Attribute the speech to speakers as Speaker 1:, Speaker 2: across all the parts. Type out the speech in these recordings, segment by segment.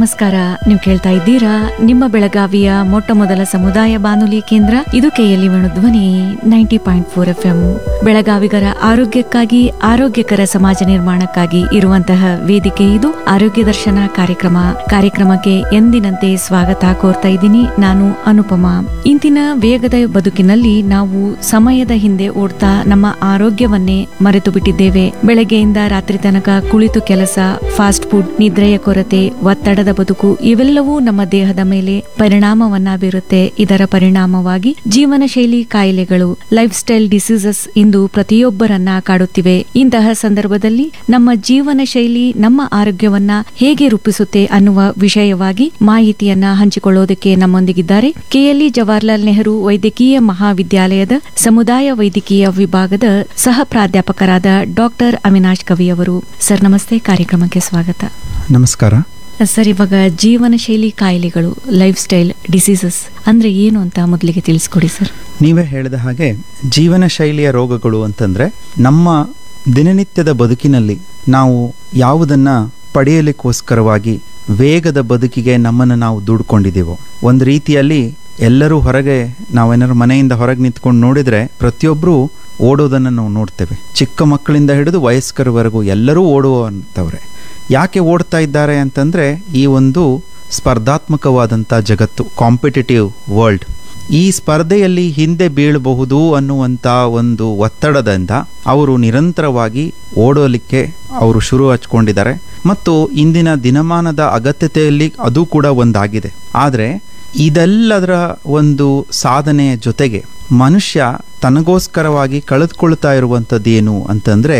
Speaker 1: ನಮಸ್ಕಾರ ನೀವು ಕೇಳ್ತಾ ಇದ್ದೀರಾ ನಿಮ್ಮ ಬೆಳಗಾವಿಯ ಮೊಟ್ಟ ಮೊದಲ ಸಮುದಾಯ ಬಾನುಲಿ ಕೇಂದ್ರ ಇದು KLE Dhwani ninety point four F M ಬೆಳಗಾವಿಗರ ಆರೋಗ್ಯಕ್ಕಾಗಿ ಆರೋಗ್ಯಕರ ಸಮಾಜ ನಿರ್ಮಾಣಕ್ಕಾಗಿ ಇರುವಂತಹ ವೇದಿಕೆ ಇದು ಆರೋಗ್ಯ ದರ್ಶನ ಕಾರ್ಯಕ್ರಮ ಕಾರ್ಯಕ್ರಮಕ್ಕೆ ಎಂದಿನಂತೆ ಸ್ವಾಗತ ಕೋರ್ತಾ ಇದ್ದೀನಿ ನಾನು ಅನುಪಮ ಇಂದಿನ ವೇಗದ ಬದುಕಿನಲ್ಲಿ ನಾವು ಸಮಯದ ಹಿಂದೆ ಓಡ್ತಾ ನಮ್ಮ ಆರೋಗ್ಯವನ್ನೇ ಮರೆತು ಬಿಟ್ಟಿದ್ದೇವೆ ಬೆಳಗ್ಗೆಯಿಂದ ರಾತ್ರಿ ತನಕ ಕುಳಿತು ಕೆಲಸ ಫಾಸ್ಟ್ ಫುಡ್ ನಿದ್ರೆಯ ಕೊರತೆ ಒತ್ತಡದ ಬದುಕು ಇವೆಲ್ಲವೂ ನಮ್ಮ ದೇಹದ ಮೇಲೆ ಪರಿಣಾಮವನ್ನ ಬೀರುತ್ತೆ ಇದರ ಪರಿಣಾಮವಾಗಿ ಜೀವನ ಶೈಲಿ ಕಾಯಿಲೆಗಳು ಲೈಫ್ ಸ್ಟೈಲ್ ಡಿಸೀಸಸ್ ಇಂದು ಪ್ರತಿಯೊಬ್ಬರನ್ನ ಕಾಡುತ್ತಿವೆ ಇಂತಹ ಸಂದರ್ಭದಲ್ಲಿ ನಮ್ಮ ಜೀವನ ಶೈಲಿ ನಮ್ಮ ಆರೋಗ್ಯವನ್ನ ಹೇಗೆ ರೂಪಿಸುತ್ತೆ ಅನ್ನುವ ವಿಷಯವಾಗಿ ಮಾಹಿತಿಯನ್ನ ಹಂಚಿಕೊಳ್ಳೋದಕ್ಕೆ ನಮ್ಮೊಂದಿಗಿದ್ದಾರೆ ಕೆಎಲ್ಇ ಜವಾಹರ್ಲಾಲ್ ನೆಹರು ವೈದ್ಯಕೀಯ ಮಹಾವಿದ್ಯಾಲಯದ ಸಮುದಾಯ ವೈದ್ಯಕೀಯ ವಿಭಾಗದ ಸಹ ಪ್ರಾಧ್ಯಾಪಕರಾದ ಡಾಕ್ಟರ್ ಅವಿನಾಶ್ ಕವಿ ಅವರು ಸರ್ ನಮಸ್ತೆ ಕಾರ್ಯಕ್ರಮಕ್ಕೆ ಸ್ವಾಗತ
Speaker 2: ನಮಸ್ಕಾರ
Speaker 1: ಸರ್ ಇವಾಗ ಜೀವನ ಶೈಲಿ ಕಾಯಿಲೆಗಳು ಲೈಫ್ ಸ್ಟೈಲ್ ಡಿಸೀಸಸ್ ಅಂದ್ರೆ ಏನು ಅಂತ ಮೊದಲಿಗೆ ತಿಳಿಸ್ಕೊಡಿ ಸರ್
Speaker 2: ನೀವೇ ಹೇಳಿದ ಹಾಗೆ ಜೀವನ ಶೈಲಿಯ ರೋಗಗಳು ಅಂತಂದ್ರೆ ನಮ್ಮ ದಿನನಿತ್ಯದ ಬದುಕಿನಲ್ಲಿ ನಾವು ಯಾವುದನ್ನ ಪಡೆಯಲಿಕ್ಕೋಸ್ಕರವಾಗಿ ವೇಗದ ಬದುಕಿಗೆ ನಮ್ಮನ್ನು ನಾವು ದುಡ್ಕೊಂಡಿದ್ದೀವೋ ಒಂದು ರೀತಿಯಲ್ಲಿ ಎಲ್ಲರೂ ಹೊರಗೆ ನಾವೇನಾದ್ರು ಮನೆಯಿಂದ ಹೊರಗೆ ನಿಂತ್ಕೊಂಡು ನೋಡಿದ್ರೆ ಪ್ರತಿಯೊಬ್ಬರು ಓಡೋದನ್ನು ನಾವು ನೋಡ್ತೇವೆ ಚಿಕ್ಕ ಮಕ್ಕಳಿಂದ ಹಿಡಿದು ವಯಸ್ಕರವರೆಗೂ ಎಲ್ಲರೂ ಓಡುವಂಥವ್ರೆ ಯಾಕೆ ಓಡ್ತಾ ಇದ್ದಾರೆ ಅಂತಂದ್ರೆ ಈ ಒಂದು ಸ್ಪರ್ಧಾತ್ಮಕವಾದಂಥ ಜಗತ್ತು ಕಾಂಪಿಟೇಟಿವ್ ವರ್ಲ್ಡ್ ಈ ಸ್ಪರ್ಧೆಯಲ್ಲಿ ಹಿಂದೆ ಬೀಳಬಹುದು ಅನ್ನುವಂಥ ಒಂದು ಒತ್ತಡದಿಂದ ಅವರು ನಿರಂತರವಾಗಿ ಓಡೋಲಿಕ್ಕೆ ಅವರು ಶುರು ಹಚ್ಕೊಂಡಿದ್ದಾರೆ ಮತ್ತು ಇಂದಿನ ದಿನಮಾನದ ಅಗತ್ಯತೆಯಲ್ಲಿ ಅದು ಕೂಡ ಒಂದಾಗಿದೆ ಆದರೆ ಇದೆಲ್ಲದರ ಒಂದು ಸಾಧನೆಯ ಜೊತೆಗೆ ಮನುಷ್ಯ ತನಗೋಸ್ಕರವಾಗಿ ಕಳೆದುಕೊಳ್ತಾ ಇರುವಂಥದ್ದೇನು ಅಂತಂದ್ರೆ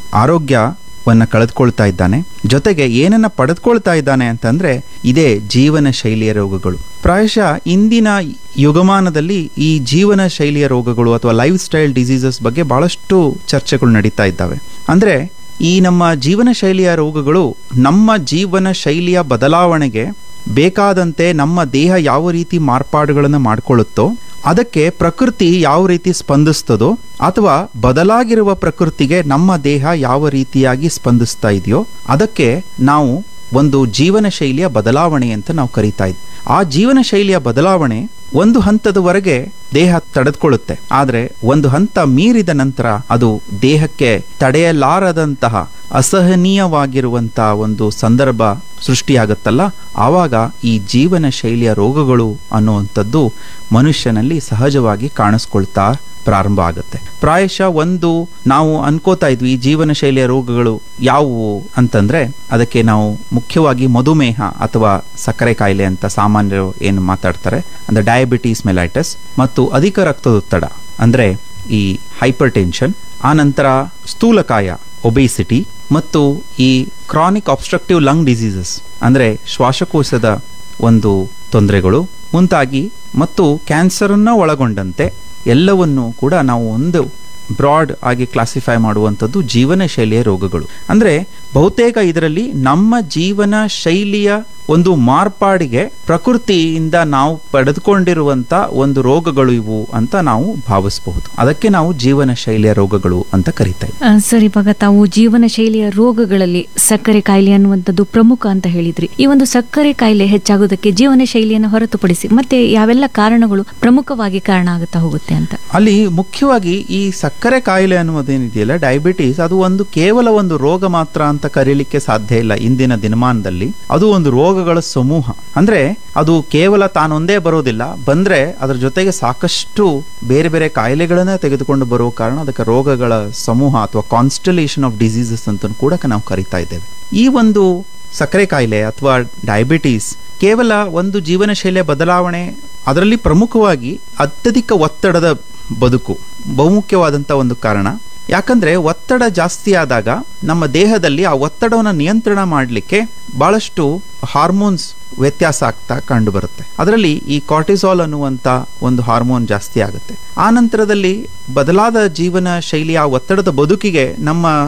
Speaker 2: ಆರೋಗ್ಯವನ್ನ ಕಳೆದುಕೊಳ್ತಾ ಇದ್ದಾನೆ ಜೊತೆಗೆ ಏನನ್ನ ಪಡೆದುಕೊಳ್ತಾ ಇದ್ದಾನೆ ಅಂತಂದ್ರೆ ಇದೇ ಜೀವನ ಶೈಲಿಯ ರೋಗಗಳು ಪ್ರಾಯಶಃ ಇಂದಿನ ಯುಗಮಾನದಲ್ಲಿ ಈ ಜೀವನ ಶೈಲಿಯ ರೋಗಗಳು ಅಥವಾ ಲೈಫ್ ಸ್ಟೈಲ್ ಡಿಸೀಸಸ್ ಬಗ್ಗೆ ಬಹಳಷ್ಟು ಚರ್ಚೆಗಳು ನಡೀತಾ ಇದ್ದಾವೆ ಅಂದ್ರೆ ಈ ನಮ್ಮ ಜೀವನ ಶೈಲಿಯ ರೋಗಗಳು ನಮ್ಮ ಜೀವನ ಶೈಲಿಯ ಬದಲಾವಣೆಗೆ ಬೇಕಾದಂತೆ ನಮ್ಮ ದೇಹ ಯಾವ ರೀತಿ ಮಾರ್ಪಾಡುಗಳನ್ನು ಮಾಡಿಕೊಳ್ಳುತ್ತೋ ಅದಕ್ಕೆ ಪ್ರಕೃತಿ ಯಾವ ರೀತಿ ಸ್ಪಂದಿಸ್ತದೋ ಅಥವಾ ಬದಲಾಗಿರುವ ಪ್ರಕೃತಿಗೆ ನಮ್ಮ ದೇಹ ಯಾವ ರೀತಿಯಾಗಿ ಸ್ಪಂದಿಸ್ತಾ ಇದೆಯೋ ಅದಕ್ಕೆ ನಾವು ಒಂದು ಜೀವನ ಶೈಲಿಯ ಬದಲಾವಣೆ ಅಂತ ನಾವು ಕರಿತಾ ಇದ್ವಿ ಆ ಜೀವನ ಶೈಲಿಯ ಬದಲಾವಣೆ ಒಂದು ಹಂತದವರೆಗೆ ದೇಹ ತಡೆದುಕೊಳ್ಳುತ್ತೆ ಆದರೆ ಒಂದು ಹಂತ ಮೀರಿದ ನಂತರ ಅದು ದೇಹಕ್ಕೆ ತಡೆಯಲಾರದಂತಹ ಅಸಹನೀಯವಾಗಿರುವಂತಹ ಒಂದು ಸಂದರ್ಭ ಸೃಷ್ಟಿಯಾಗುತ್ತಲ್ಲ ಆವಾಗ ಈ ಜೀವನ ಶೈಲಿಯ ರೋಗಗಳು ಅನ್ನುವಂಥದ್ದು ಮನುಷ್ಯನಲ್ಲಿ ಸಹಜವಾಗಿ ಕಾಣಿಸ್ಕೊಳ್ತಾ ಪ್ರಾರಂಭ ಆಗುತ್ತೆ ಪ್ರಾಯಶಃ ಒಂದು ನಾವು ಅನ್ಕೋತಾ ಇದ್ವಿ ಈ ಜೀವನ ಶೈಲಿಯ ರೋಗಗಳು ಯಾವುವು ಅಂತಂದ್ರೆ ಅದಕ್ಕೆ ನಾವು ಮುಖ್ಯವಾಗಿ ಮಧುಮೇಹ ಅಥವಾ ಸಕ್ಕರೆ ಕಾಯಿಲೆ ಅಂತ ಸಾಮಾನ್ಯರು ಏನು ಮಾತಾಡ್ತಾರೆ ಅಂದ್ರೆ ಡಯಾಬಿಟೀಸ್ ಮೆಲೈಟಸ್ ಮತ್ತು ಅಧಿಕ ರಕ್ತದೊತ್ತಡ ಅಂದ್ರೆ ಈ ಹೈಪರ್ ಟೆನ್ಷನ್ ಆ ನಂತರ ಸ್ಥೂಲಕಾಯ ಒಬೇಸಿಟಿ ಮತ್ತು ಈ ಕ್ರಾನಿಕ್ ಆಬ್ಸ್ಟ್ರಕ್ಟಿವ್ ಲಂಗ್ ಡಿಸೀಸಸ್ ಅಂದ್ರೆ ಶ್ವಾಸಕೋಶದ ಒಂದು ತೊಂದರೆಗಳು ಮುಂತಾಗಿ ಮತ್ತು ಕ್ಯಾನ್ಸರನ್ನ ಒಳಗೊಂಡಂತೆ ಎಲ್ಲವನ್ನೂ ಕೂಡ ನಾವು ಒಂದು ಬ್ರಾಡ್ ಆಗಿ ಕ್ಲಾಸಿಫೈ ಮಾಡುವಂಥದ್ದು ಜೀವನ ಶೈಲಿಯ ರೋಗಗಳು ಅಂದ್ರೆ ಬಹುತೇಕ ಇದರಲ್ಲಿ ನಮ್ಮ ಜೀವನ ಶೈಲಿಯ ಒಂದು ಮಾರ್ಪಾಡಿಗೆ ಪ್ರಕೃತಿಯಿಂದ ನಾವು ಪಡೆದುಕೊಂಡಿರುವಂತ ಒಂದು ರೋಗಗಳು ಇವು ಅಂತ ನಾವು ಭಾವಿಸಬಹುದು ಅದಕ್ಕೆ ನಾವು ಜೀವನ ಶೈಲಿಯ ರೋಗಗಳು ಅಂತ ಕರಿತಾ ಇದ್ದೀವಿ
Speaker 1: ಆ, ಸರ್ ಇವಾಗ ತಾವು ಜೀವನ ಶೈಲಿಯ ರೋಗಗಳಲ್ಲಿ ಸಕ್ಕರೆ ಕಾಯಿಲೆ ಅನ್ನುವಂಥದ್ದು ಪ್ರಮುಖ ಅಂತ ಹೇಳಿದ್ರಿ ಈ ಒಂದು ಸಕ್ಕರೆ ಕಾಯಿಲೆ ಹೆಚ್ಚಾಗೋದಕ್ಕೆ ಜೀವನ ಶೈಲಿಯನ್ನು ಹೊರತುಪಡಿಸಿ ಮತ್ತೆ ಯಾವೆಲ್ಲ ಕಾರಣಗಳು ಪ್ರಮುಖವಾಗಿ ಕಾರಣ ಆಗುತ್ತಾ ಹೋಗುತ್ತೆ ಅಂತ
Speaker 2: ಅಲ್ಲಿ ಮುಖ್ಯವಾಗಿ ಈ ಸಕ್ಕರೆ ಕಾಯಿಲೆ ಅನ್ನುವುದೇನಿದೆಯಲ್ಲ ಡಯಾಬಿಟೀಸ್ ಅದು ಒಂದು ಕೇವಲ ಒಂದು ರೋಗ ಮಾತ್ರ ಅಂತ ಕರೀಲಿಕ್ಕೆ ಸಾಧ್ಯ ಇಲ್ಲ ಇಂದಿನ ದಿನಮಾನದಲ್ಲಿ ಅದು ಒಂದು ರೋಗಗಳ ಸಮೂಹ ಅಂದ್ರೆ ಅದು ಕೇವಲ ತಾನೊಂದೇ ಬರೋದಿಲ್ಲ ಬಂದ್ರೆ ಅದ್ರ ಜೊತೆಗೆ ಸಾಕಷ್ಟು ಬೇರೆ ಬೇರೆ ಕಾಯಿಲೆಗಳನ್ನ ತೆಗೆದುಕೊಂಡು ಬರೋ ಕಾರಣ ಅದಕ್ಕೆ ರೋಗಗಳ ಸಮೂಹ ಅಥವಾ ಕಾನ್ಸ್ಟಲೇಷನ್ ಆಫ್ ಡಿಸೀಸಸ್ ಅಂತ ಕೂಡ ನಾವು ಕರಿತಾ ಇದ್ದೇವೆ ಈ ಒಂದು ಸಕ್ಕರೆ ಕಾಯಿಲೆ ಅಥವಾ ಡಯಾಬಿಟೀಸ್ ಕೇವಲ ಒಂದು ಜೀವನ ಶೈಲಿಯ ಬದಲಾವಣೆ ಅದರಲ್ಲಿ ಪ್ರಮುಖವಾಗಿ ಅತ್ಯಧಿಕ ಒತ್ತಡದ ಬದುಕು ಬಹುಮುಖ್ಯವಾದಂಥ ಒಂದು ಕಾರಣ ಯಾಕಂದ್ರೆ ಒತ್ತಡ ಜಾಸ್ತಿ ಆದಾಗ ನಮ್ಮ ದೇಹದಲ್ಲಿ ಆ ಒತ್ತಡವನ್ನು ನಿಯಂತ್ರಣ ಮಾಡಲಿಕ್ಕೆ ಬಹಳಷ್ಟು ಹಾರ್ಮೋನ್ಸ್ ವ್ಯತ್ಯಾಸ ಆಗ್ತಾ ಕಂಡು ಬರುತ್ತೆ ಅದರಲ್ಲಿ ಈ ಕಾರ್ಟಿಸಾಲ್ ಅನ್ನುವಂಥ ಒಂದು ಹಾರ್ಮೋನ್ ಜಾಸ್ತಿ ಆಗುತ್ತೆ ಆ ನಂತರದಲ್ಲಿ ಬದಲಾದ ಜೀವನ ಶೈಲಿಯ ಆ ಒತ್ತಡದ ಬದುಕಿಗೆ ನಮ್ಮ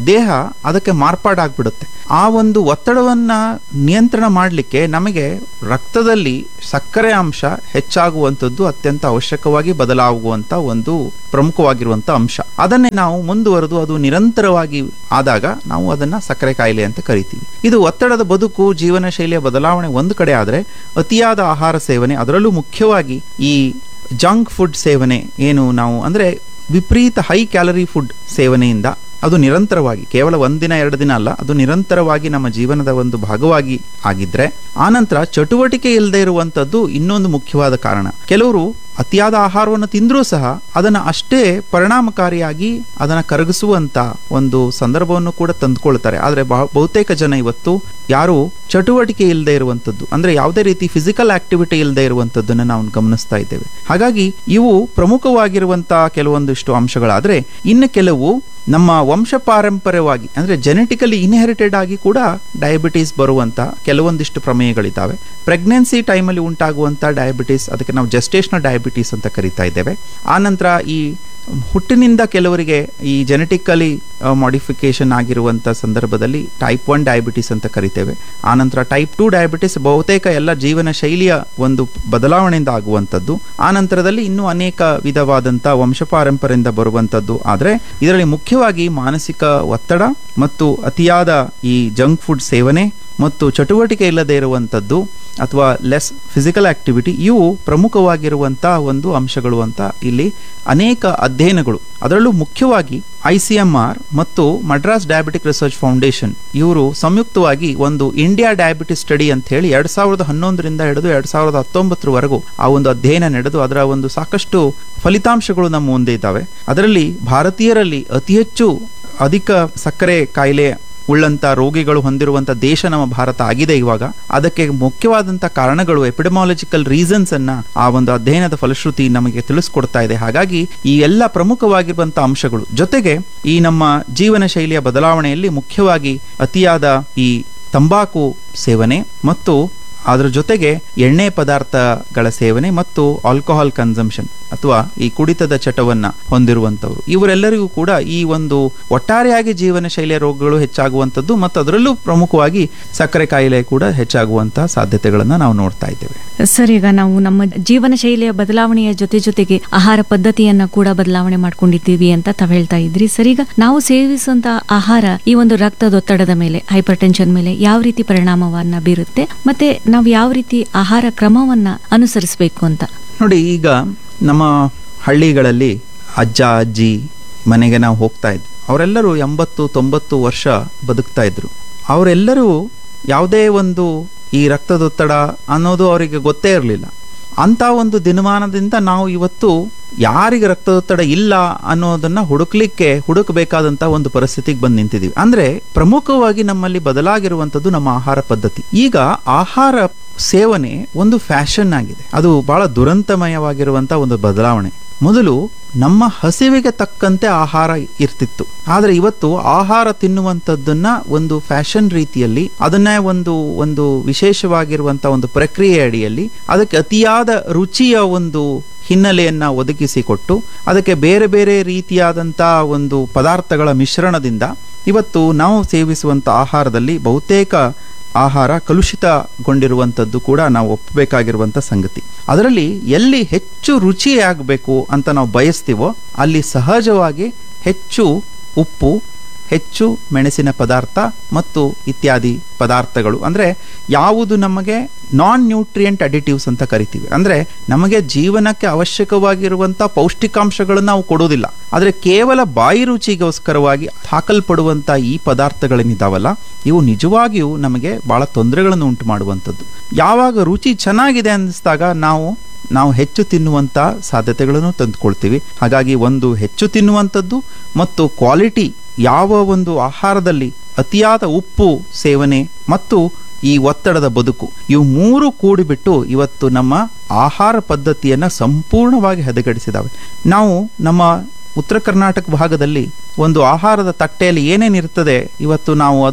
Speaker 2: ದೇಹ ಅದಕ್ಕೆ ಮಾರ್ಪಾಡಾಗ್ಬಿಡುತ್ತೆ ಆ ಒಂದು ಒತ್ತಡವನ್ನ ನಿಯಂತ್ರಣ ಮಾಡಲಿಕ್ಕೆ ನಮಗೆ ರಕ್ತದಲ್ಲಿ ಸಕ್ಕರೆ ಅಂಶ ಹೆಚ್ಚಾಗುವಂಥದ್ದು ಅತ್ಯಂತ ಅವಶ್ಯಕವಾಗಿ ಬದಲಾಗುವಂತ ಒಂದು ಪ್ರಮುಖವಾಗಿರುವಂತ ಅಂಶ ಅದನ್ನೇ ನಾವು ಮುಂದುವರೆದು ಅದು ನಿರಂತರವಾಗಿ ಆದಾಗ ನಾವು ಅದನ್ನ ಸಕ್ಕರೆ ಕಾಯಿಲೆ ಅಂತ ಕರಿತೀವಿ ಇದು ಒತ್ತಡದ ಬದುಕು ಜೀವನ ಶೈಲಿಯ ಬದಲಾವಣೆ ಒಂದು ಕಡೆ ಆದರೆ ಅತಿಯಾದ ಆಹಾರ ಸೇವನೆ ಅದರಲ್ಲೂ ಮುಖ್ಯವಾಗಿ ಈ ಜಂಕ್ ಫುಡ್ ಸೇವನೆ ಏನು ನಾವು ಅಂದ್ರೆ ವಿಪರೀತ ಹೈ ಕ್ಯಾಲರಿ ಫುಡ್ ಸೇವನೆಯಿಂದ ಅದು ನಿರಂತರವಾಗಿ ಕೇವಲ ಒಂದಿನ ಎರಡು ದಿನ ಅಲ್ಲ ಅದು ನಿರಂತರವಾಗಿ ನಮ್ಮ ಜೀವನದ ಒಂದು ಭಾಗವಾಗಿ ಆಗಿದ್ರೆ ಆನಂತರ ಚಟುವಟಿಕೆ ಇಲ್ಲದೆ ಇರುವಂತದ್ದು ಇನ್ನೊಂದು ಮುಖ್ಯವಾದ ಕಾರಣ ಕೆಲವರು ಅತಿಯಾದ ಆಹಾರವನ್ನು ತಿಂದರೂ ಸಹ ಅದನ್ನು ಅಷ್ಟೇ ಪರಿಣಾಮಕಾರಿಯಾಗಿ ಅದನ್ನು ಕರಗಿಸುವಂತ ಒಂದು ಸಂದರ್ಭವನ್ನು ಕೂಡ ತಂದುಕೊಳ್ತಾರೆ ಆದರೆ ಬಹು- ಬಹುತೇಕ ಜನ ಇವತ್ತು ಯಾರು ಚಟುವಟಿಕೆ ಇಲ್ಲದೆ ಇರುವಂತದ್ದು ಅಂದ್ರೆ ಯಾವುದೇ ರೀತಿ ಫಿಸಿಕಲ್ ಆಕ್ಟಿವಿಟಿ ಇಲ್ಲದೆ ಇರುವಂತದ್ದನ್ನು ನಾವು ಗಮನಿಸ್ತಾ ಇದ್ದೇವೆ ಹಾಗಾಗಿ ಇವು ಪ್ರಮುಖವಾಗಿರುವಂತಹ ಕೆಲವೊಂದಿಷ್ಟು ಅಂಶಗಳಾದ್ರೆ ಇನ್ನು ಕೆಲವು ನಮ್ಮ ವಂಶ ಪಾರಂಪರ್ಯವಾಗಿ ಅಂದ್ರೆ ಜೆನೆಟಿಕಲಿ ಇನ್ಹೆರಿಟೆಡ್ ಆಗಿ ಕೂಡ ಡಯಾಬಿಟೀಸ್ ಬರುವಂತ ಕೆಲವೊಂದಿಷ್ಟು ಪ್ರಮೇಯಗಳಿದ್ದಾವೆ ಪ್ರೆಗ್ನೆನ್ಸಿ ಟೈಮಲ್ಲಿ ಉಂಟಾಗುವಂತ ಡಯಾಬಿಟೀಸ್ ಅದಕ್ಕೆ ನಾವು ಜೆಸ್ಟೇಷನಲ್ ಡಯಾಬಿಟೀಸ್ ಅಂತ ಕರಿತಾ ಇದ್ದೇವೆ ಆನಂತರ ಈ ಹುಟ್ಟಿನಿಂದ ಕೆಲವರಿಗೆ ಈ ಜೆನೆಟಿಕಲಿ ಮಾಡಿಫಿಕೇಶನ್ ಆಗಿರುವಂಥ ಸಂದರ್ಭದಲ್ಲಿ ಟೈಪ್ ಒನ್ ಡಯಾಬಿಟಿಸ್ ಅಂತ ಕರಿತೇವೆ ಆನಂತರ ಟೈಪ್ ಟು ಡಯಾಬಿಟಿಸ್ ಬಹುತೇಕ ಎಲ್ಲ ಜೀವನ ಶೈಲಿಯ ಒಂದು ಬದಲಾವಣೆಯಿಂದ ಆಗುವಂಥದ್ದು ಆನಂತರದಲ್ಲಿ ಇನ್ನೂ ಅನೇಕ ವಿಧವಾದಂಥ ವಂಶಪಾರಂಪರೆಯಿಂದ ಬರುವಂಥದ್ದು ಆದರೆ ಇದರಲ್ಲಿ ಮುಖ್ಯವಾಗಿ ಮಾನಸಿಕ ಒತ್ತಡ ಮತ್ತು ಅತಿಯಾದ ಈ ಜಂಕ್ ಫುಡ್ ಸೇವನೆ ಮತ್ತು ಚಟುವಟಿಕೆ ಇಲ್ಲದೆ ಇರುವಂಥದ್ದು ಅಥವಾ ಲೆಸ್ ಫಿಸಿಕಲ್ ಆಕ್ಟಿವಿಟಿ ಇವು ಪ್ರಮುಖವಾಗಿರುವಂತಹ ಒಂದು ಅಂಶಗಳು ಅಂತ ಇಲ್ಲಿ ಅನೇಕ ಅಧ್ಯಯನಗಳು ಅದರಲ್ಲೂ ಮುಖ್ಯವಾಗಿ ಐ ಸಿ ಎಂ ಆರ್ ಮತ್ತು ಮಡ್ರಾಸ್ ಡಯಾಬಿಟಿಕ್ ರಿಸರ್ಚ್ ಫೌಂಡೇಶನ್ ಇವರು ಸಂಯುಕ್ತವಾಗಿ ಒಂದು ಇಂಡಿಯಾ ಡಯಾಬಿಟಿಸ್ ಸ್ಟಡಿ ಅಂತ ಹೇಳಿ ಎರಡ್ ಸಾವಿರದ ಹನ್ನೊಂದರಿಂದ ಹಿಡಿದು ಎರಡ್ ಸಾವಿರದ ಹತ್ತೊಂಬತ್ತರವರೆಗೂ ಆ ಒಂದು ಅಧ್ಯಯನ ನಡೆದು ಅದರ ಒಂದು ಸಾಕಷ್ಟು ಫಲಿತಾಂಶಗಳು ನಮ್ಮ ಮುಂದೆ ಇದ್ದಾವೆ ಅದರಲ್ಲಿ ಭಾರತೀಯರಲ್ಲಿ ಅತಿ ಹೆಚ್ಚು ಅಧಿಕ ಸಕ್ಕರೆ ಕಾಯಿಲೆ ಉಳ್ಳಂತ ರೋಗಿಗಳು ಹೊಂದಿರುವಂತ ದೇಶ ನಮ್ಮ ಭಾರತ ಆಗಿದೆ ಇವಾಗ ಅದಕ್ಕೆ ಮುಖ್ಯವಾದಂತ ಕಾರಣಗಳು ಎಪಿಡಮಾಲಜಿಕಲ್ ರೀಸನ್ಸ್ ಅನ್ನ ಆ ಒಂದು ಅಧ್ಯಯನದ ಫಲಶ್ರುತಿ ನಮಗೆ ತಿಳಿಸ್ಕೊಡ್ತಾ ಇದೆ ಹಾಗಾಗಿ ಈ ಎಲ್ಲ ಪ್ರಮುಖವಾಗಿರುವಂತ ಅಂಶಗಳು ಜೊತೆಗೆ ಈ ನಮ್ಮ ಜೀವನ ಶೈಲಿಯ ಬದಲಾವಣೆಯಲ್ಲಿ ಮುಖ್ಯವಾಗಿ ಅತಿಯಾದ ಈ ತಂಬಾಕು ಸೇವನೆ ಮತ್ತು ಅದರ ಜೊತೆಗೆ ಎಣ್ಣೆ ಪದಾರ್ಥಗಳ ಸೇವನೆ ಮತ್ತು ಆಲ್ಕೋಹಾಲ್ ಕನ್ಸಂಪ್ಷನ್ ಅಥವಾ ಈ ಕುಡಿತದ ಚಟವನ್ನ ಹೊಂದಿರುವಂತವರು ಇವರೆಲ್ಲರಿಗೂ ಕೂಡ ಈ ಒಂದು ಒಟ್ಟಾರೆಯಾಗಿ ಜೀವನ ಶೈಲಿಯ ರೋಗಗಳು ಹೆಚ್ಚಾಗುವಂಥದ್ದು ಮತ್ತು ಅದರಲ್ಲೂ ಪ್ರಮುಖವಾಗಿ ಸಕ್ಕರೆ ಕಾಯಿಲೆ ಕೂಡ ಹೆಚ್ಚಾಗುವಂತಹ ಸಾಧ್ಯತೆಗಳನ್ನ ನಾವು ನೋಡ್ತಾ ಇದ್ದೇವೆ
Speaker 1: ಸರ್ ಈಗ ನಾವು ನಮ್ಮ ಜೀವನ ಶೈಲಿಯ ಬದಲಾವಣೆಯ ಜೊತೆ ಜೊತೆಗೆ ಆಹಾರ ಪದ್ಧತಿಯನ್ನ ಕೂಡ ಬದಲಾವಣೆ ಮಾಡ್ಕೊಂಡಿದ್ದೀವಿ ಅಂತ ತಾವ್ ಹೇಳ್ತಾ ಇದ್ರಿ ಸರ್ ಈಗ ನಾವು ಸೇವಿಸುವಂತ ಆಹಾರ ಈ ಒಂದು ರಕ್ತದೊತ್ತಡದ ಮೇಲೆ ಹೈಪರ್ ಟೆನ್ಷನ್ ಮೇಲೆ ಯಾವ ರೀತಿ ಪರಿಣಾಮವನ್ನ ಬೀರುತ್ತೆ ಮತ್ತೆ ನಾವು ಯಾವ ರೀತಿ ಆಹಾರ ಕ್ರಮವನ್ನ ಅನುಸರಿಸಬೇಕು ಅಂತ
Speaker 2: ನೋಡಿ ಈಗ ನಮ್ಮ ಹಳ್ಳಿಗಳಲ್ಲಿ ಅಜ್ಜ ಅಜ್ಜಿ ಮನೆಗೆ ನಾವು ಹೋಗ್ತಾ ಇದ್ವಿ ಅವರೆಲ್ಲರೂ ಎಂಬತ್ತು ತೊಂಬತ್ತು ವರ್ಷ ಬದುಕ್ತಾ ಇದ್ರು ಅವರೆಲ್ಲರೂ ಯಾವುದೇ ಒಂದು ಈ ರಕ್ತದೊತ್ತಡ ಅನ್ನೋದು ಅವರಿಗೆ ಗೊತ್ತೇ ಇರಲಿಲ್ಲ ಅಂತ ಒಂದು ದಿನಮಾನದಿಂದ ನಾವು ಇವತ್ತು ಯಾರಿಗೆ ರಕ್ತದೊತ್ತಡ ಇಲ್ಲ ಅನ್ನೋದನ್ನ ಹುಡುಕ್ಲಿಕ್ಕೆ ಹುಡುಕಬೇಕಾದಂತ ಒಂದು ಪರಿಸ್ಥಿತಿಗೆ ಬಂದು ನಿಂತಿದೀವಿ ಅಂದ್ರೆ ಪ್ರಮುಖವಾಗಿ ನಮ್ಮಲ್ಲಿ ಬದಲಾಗಿರುವಂತದ್ದು ನಮ್ಮ ಆಹಾರ ಪದ್ಧತಿ ಈಗ ಆಹಾರ ಸೇವನೆ ಒಂದು ಫ್ಯಾಷನ್ ಆಗಿದೆ ಅದು ಬಹಳ ದುರಂತಮಯವಾಗಿರುವಂತ ಒಂದು ಬದಲಾವಣೆ ಮೊದಲು ನಮ್ಮ ಹಸಿವಿಗೆ ತಕ್ಕಂತೆ ಆಹಾರ ಇರ್ತಿತ್ತು ಆದ್ರೆ ಇವತ್ತು ಆಹಾರ ತಿನ್ನುವಂಥದ್ದನ್ನ ಒಂದು ಫ್ಯಾಷನ್ ರೀತಿಯಲ್ಲಿ ಅದನ್ನೇ ಒಂದು ಒಂದು ವಿಶೇಷವಾಗಿರುವಂತ ಒಂದು ಪ್ರಕ್ರಿಯೆ ಅಡಿಯಲ್ಲಿ ಅದಕ್ಕೆ ಅತಿಯಾದ ರುಚಿಯ ಒಂದು ಹಿನ್ನೆಲೆಯನ್ನ ಒದಗಿಸಿಕೊಟ್ಟು ಅದಕ್ಕೆ ಬೇರೆ ಬೇರೆ ರೀತಿಯಾದಂಥ ಒಂದು ಪದಾರ್ಥಗಳ ಮಿಶ್ರಣದಿಂದ ಇವತ್ತು ನಾವು ಸೇವಿಸುವಂತ ಆಹಾರದಲ್ಲಿ ಬಹುತೇಕ ಆಹಾರ ಕಲುಷಿತಗೊಂಡಿರುವಂಥದ್ದು ಕೂಡ ನಾವು ಒಪ್ಪಬೇಕಾಗಿರುವಂಥ ಸಂಗತಿ ಅದರಲ್ಲಿ ಎಲ್ಲಿ ಹೆಚ್ಚು ರುಚಿಯಾಗಬೇಕು ಅಂತ ನಾವು ಬಯಸ್ತೀವೋ ಅಲ್ಲಿ ಸಹಜವಾಗಿ ಹೆಚ್ಚು ಉಪ್ಪು ಹೆಚ್ಚು ಮೆಣಸಿನ ಪದಾರ್ಥ ಮತ್ತು ಇತ್ಯಾದಿ ಪದಾರ್ಥಗಳು ಅಂದರೆ ಯಾವುದು ನಮಗೆ ನಾನ್ ನ್ಯೂಟ್ರಿಯೆಂಟ್ ಅಡಿಟಿವ್ಸ್ ಅಂತ ಕರಿತೀವಿ ಅಂದರೆ ನಮಗೆ ಜೀವನಕ್ಕೆ ಅವಶ್ಯಕವಾಗಿರುವಂಥ ಪೌಷ್ಟಿಕಾಂಶಗಳನ್ನು ನಾವು ಕೊಡೋದಿಲ್ಲ ಆದರೆ ಕೇವಲ ಬಾಯಿ ರುಚಿಗೋಸ್ಕರವಾಗಿ ಹಾಕಲ್ಪಡುವಂಥ ಈ ಪದಾರ್ಥಗಳೇನಿದಾವಲ್ಲ ಇವು ನಿಜವಾಗಿಯೂ ನಮಗೆ ಬಹಳ ತೊಂದರೆಗಳನ್ನು ಉಂಟು ಮಾಡುವಂಥದ್ದು ಯಾವಾಗ ರುಚಿ ಚೆನ್ನಾಗಿದೆ ಅನ್ನಿಸಿದಾಗ ನಾವು ನಾವು ಹೆಚ್ಚು ತಿನ್ನುವಂಥ ಸಾಧ್ಯತೆಗಳನ್ನು ತಂದುಕೊಳ್ತೀವಿ ಹಾಗಾಗಿ ಒಂದು ಹೆಚ್ಚು ತಿನ್ನುವಂಥದ್ದು ಮತ್ತು ಕ್ವಾಲಿಟಿ ಯಾವ ಒಂದು ಆಹಾರದಲ್ಲಿ ಅತಿಯಾದ ಉಪ್ಪು ಸೇವನೆ ಮತ್ತು ಈ ಒತ್ತಡದ ಬದುಕು ಇವು ಮೂರು ಕೂಡಿಬಿಟ್ಟು ಇವತ್ತು ನಮ್ಮ ಆಹಾರ ಪದ್ಧತಿಯನ್ನು ಸಂಪೂರ್ಣವಾಗಿ ಹದಗೆಡಿಸಿದಾವೆ ನಾವು ನಮ್ಮ ಉತ್ತರ ಕರ್ನಾಟಕ ಭಾಗದಲ್ಲಿ ಒಂದು ಆಹಾರದ ತಟ್ಟೆಯಲ್ಲಿ ಏನೇನಿರ್ತದೆ ಇವತ್ತು ನಾವು ಅದು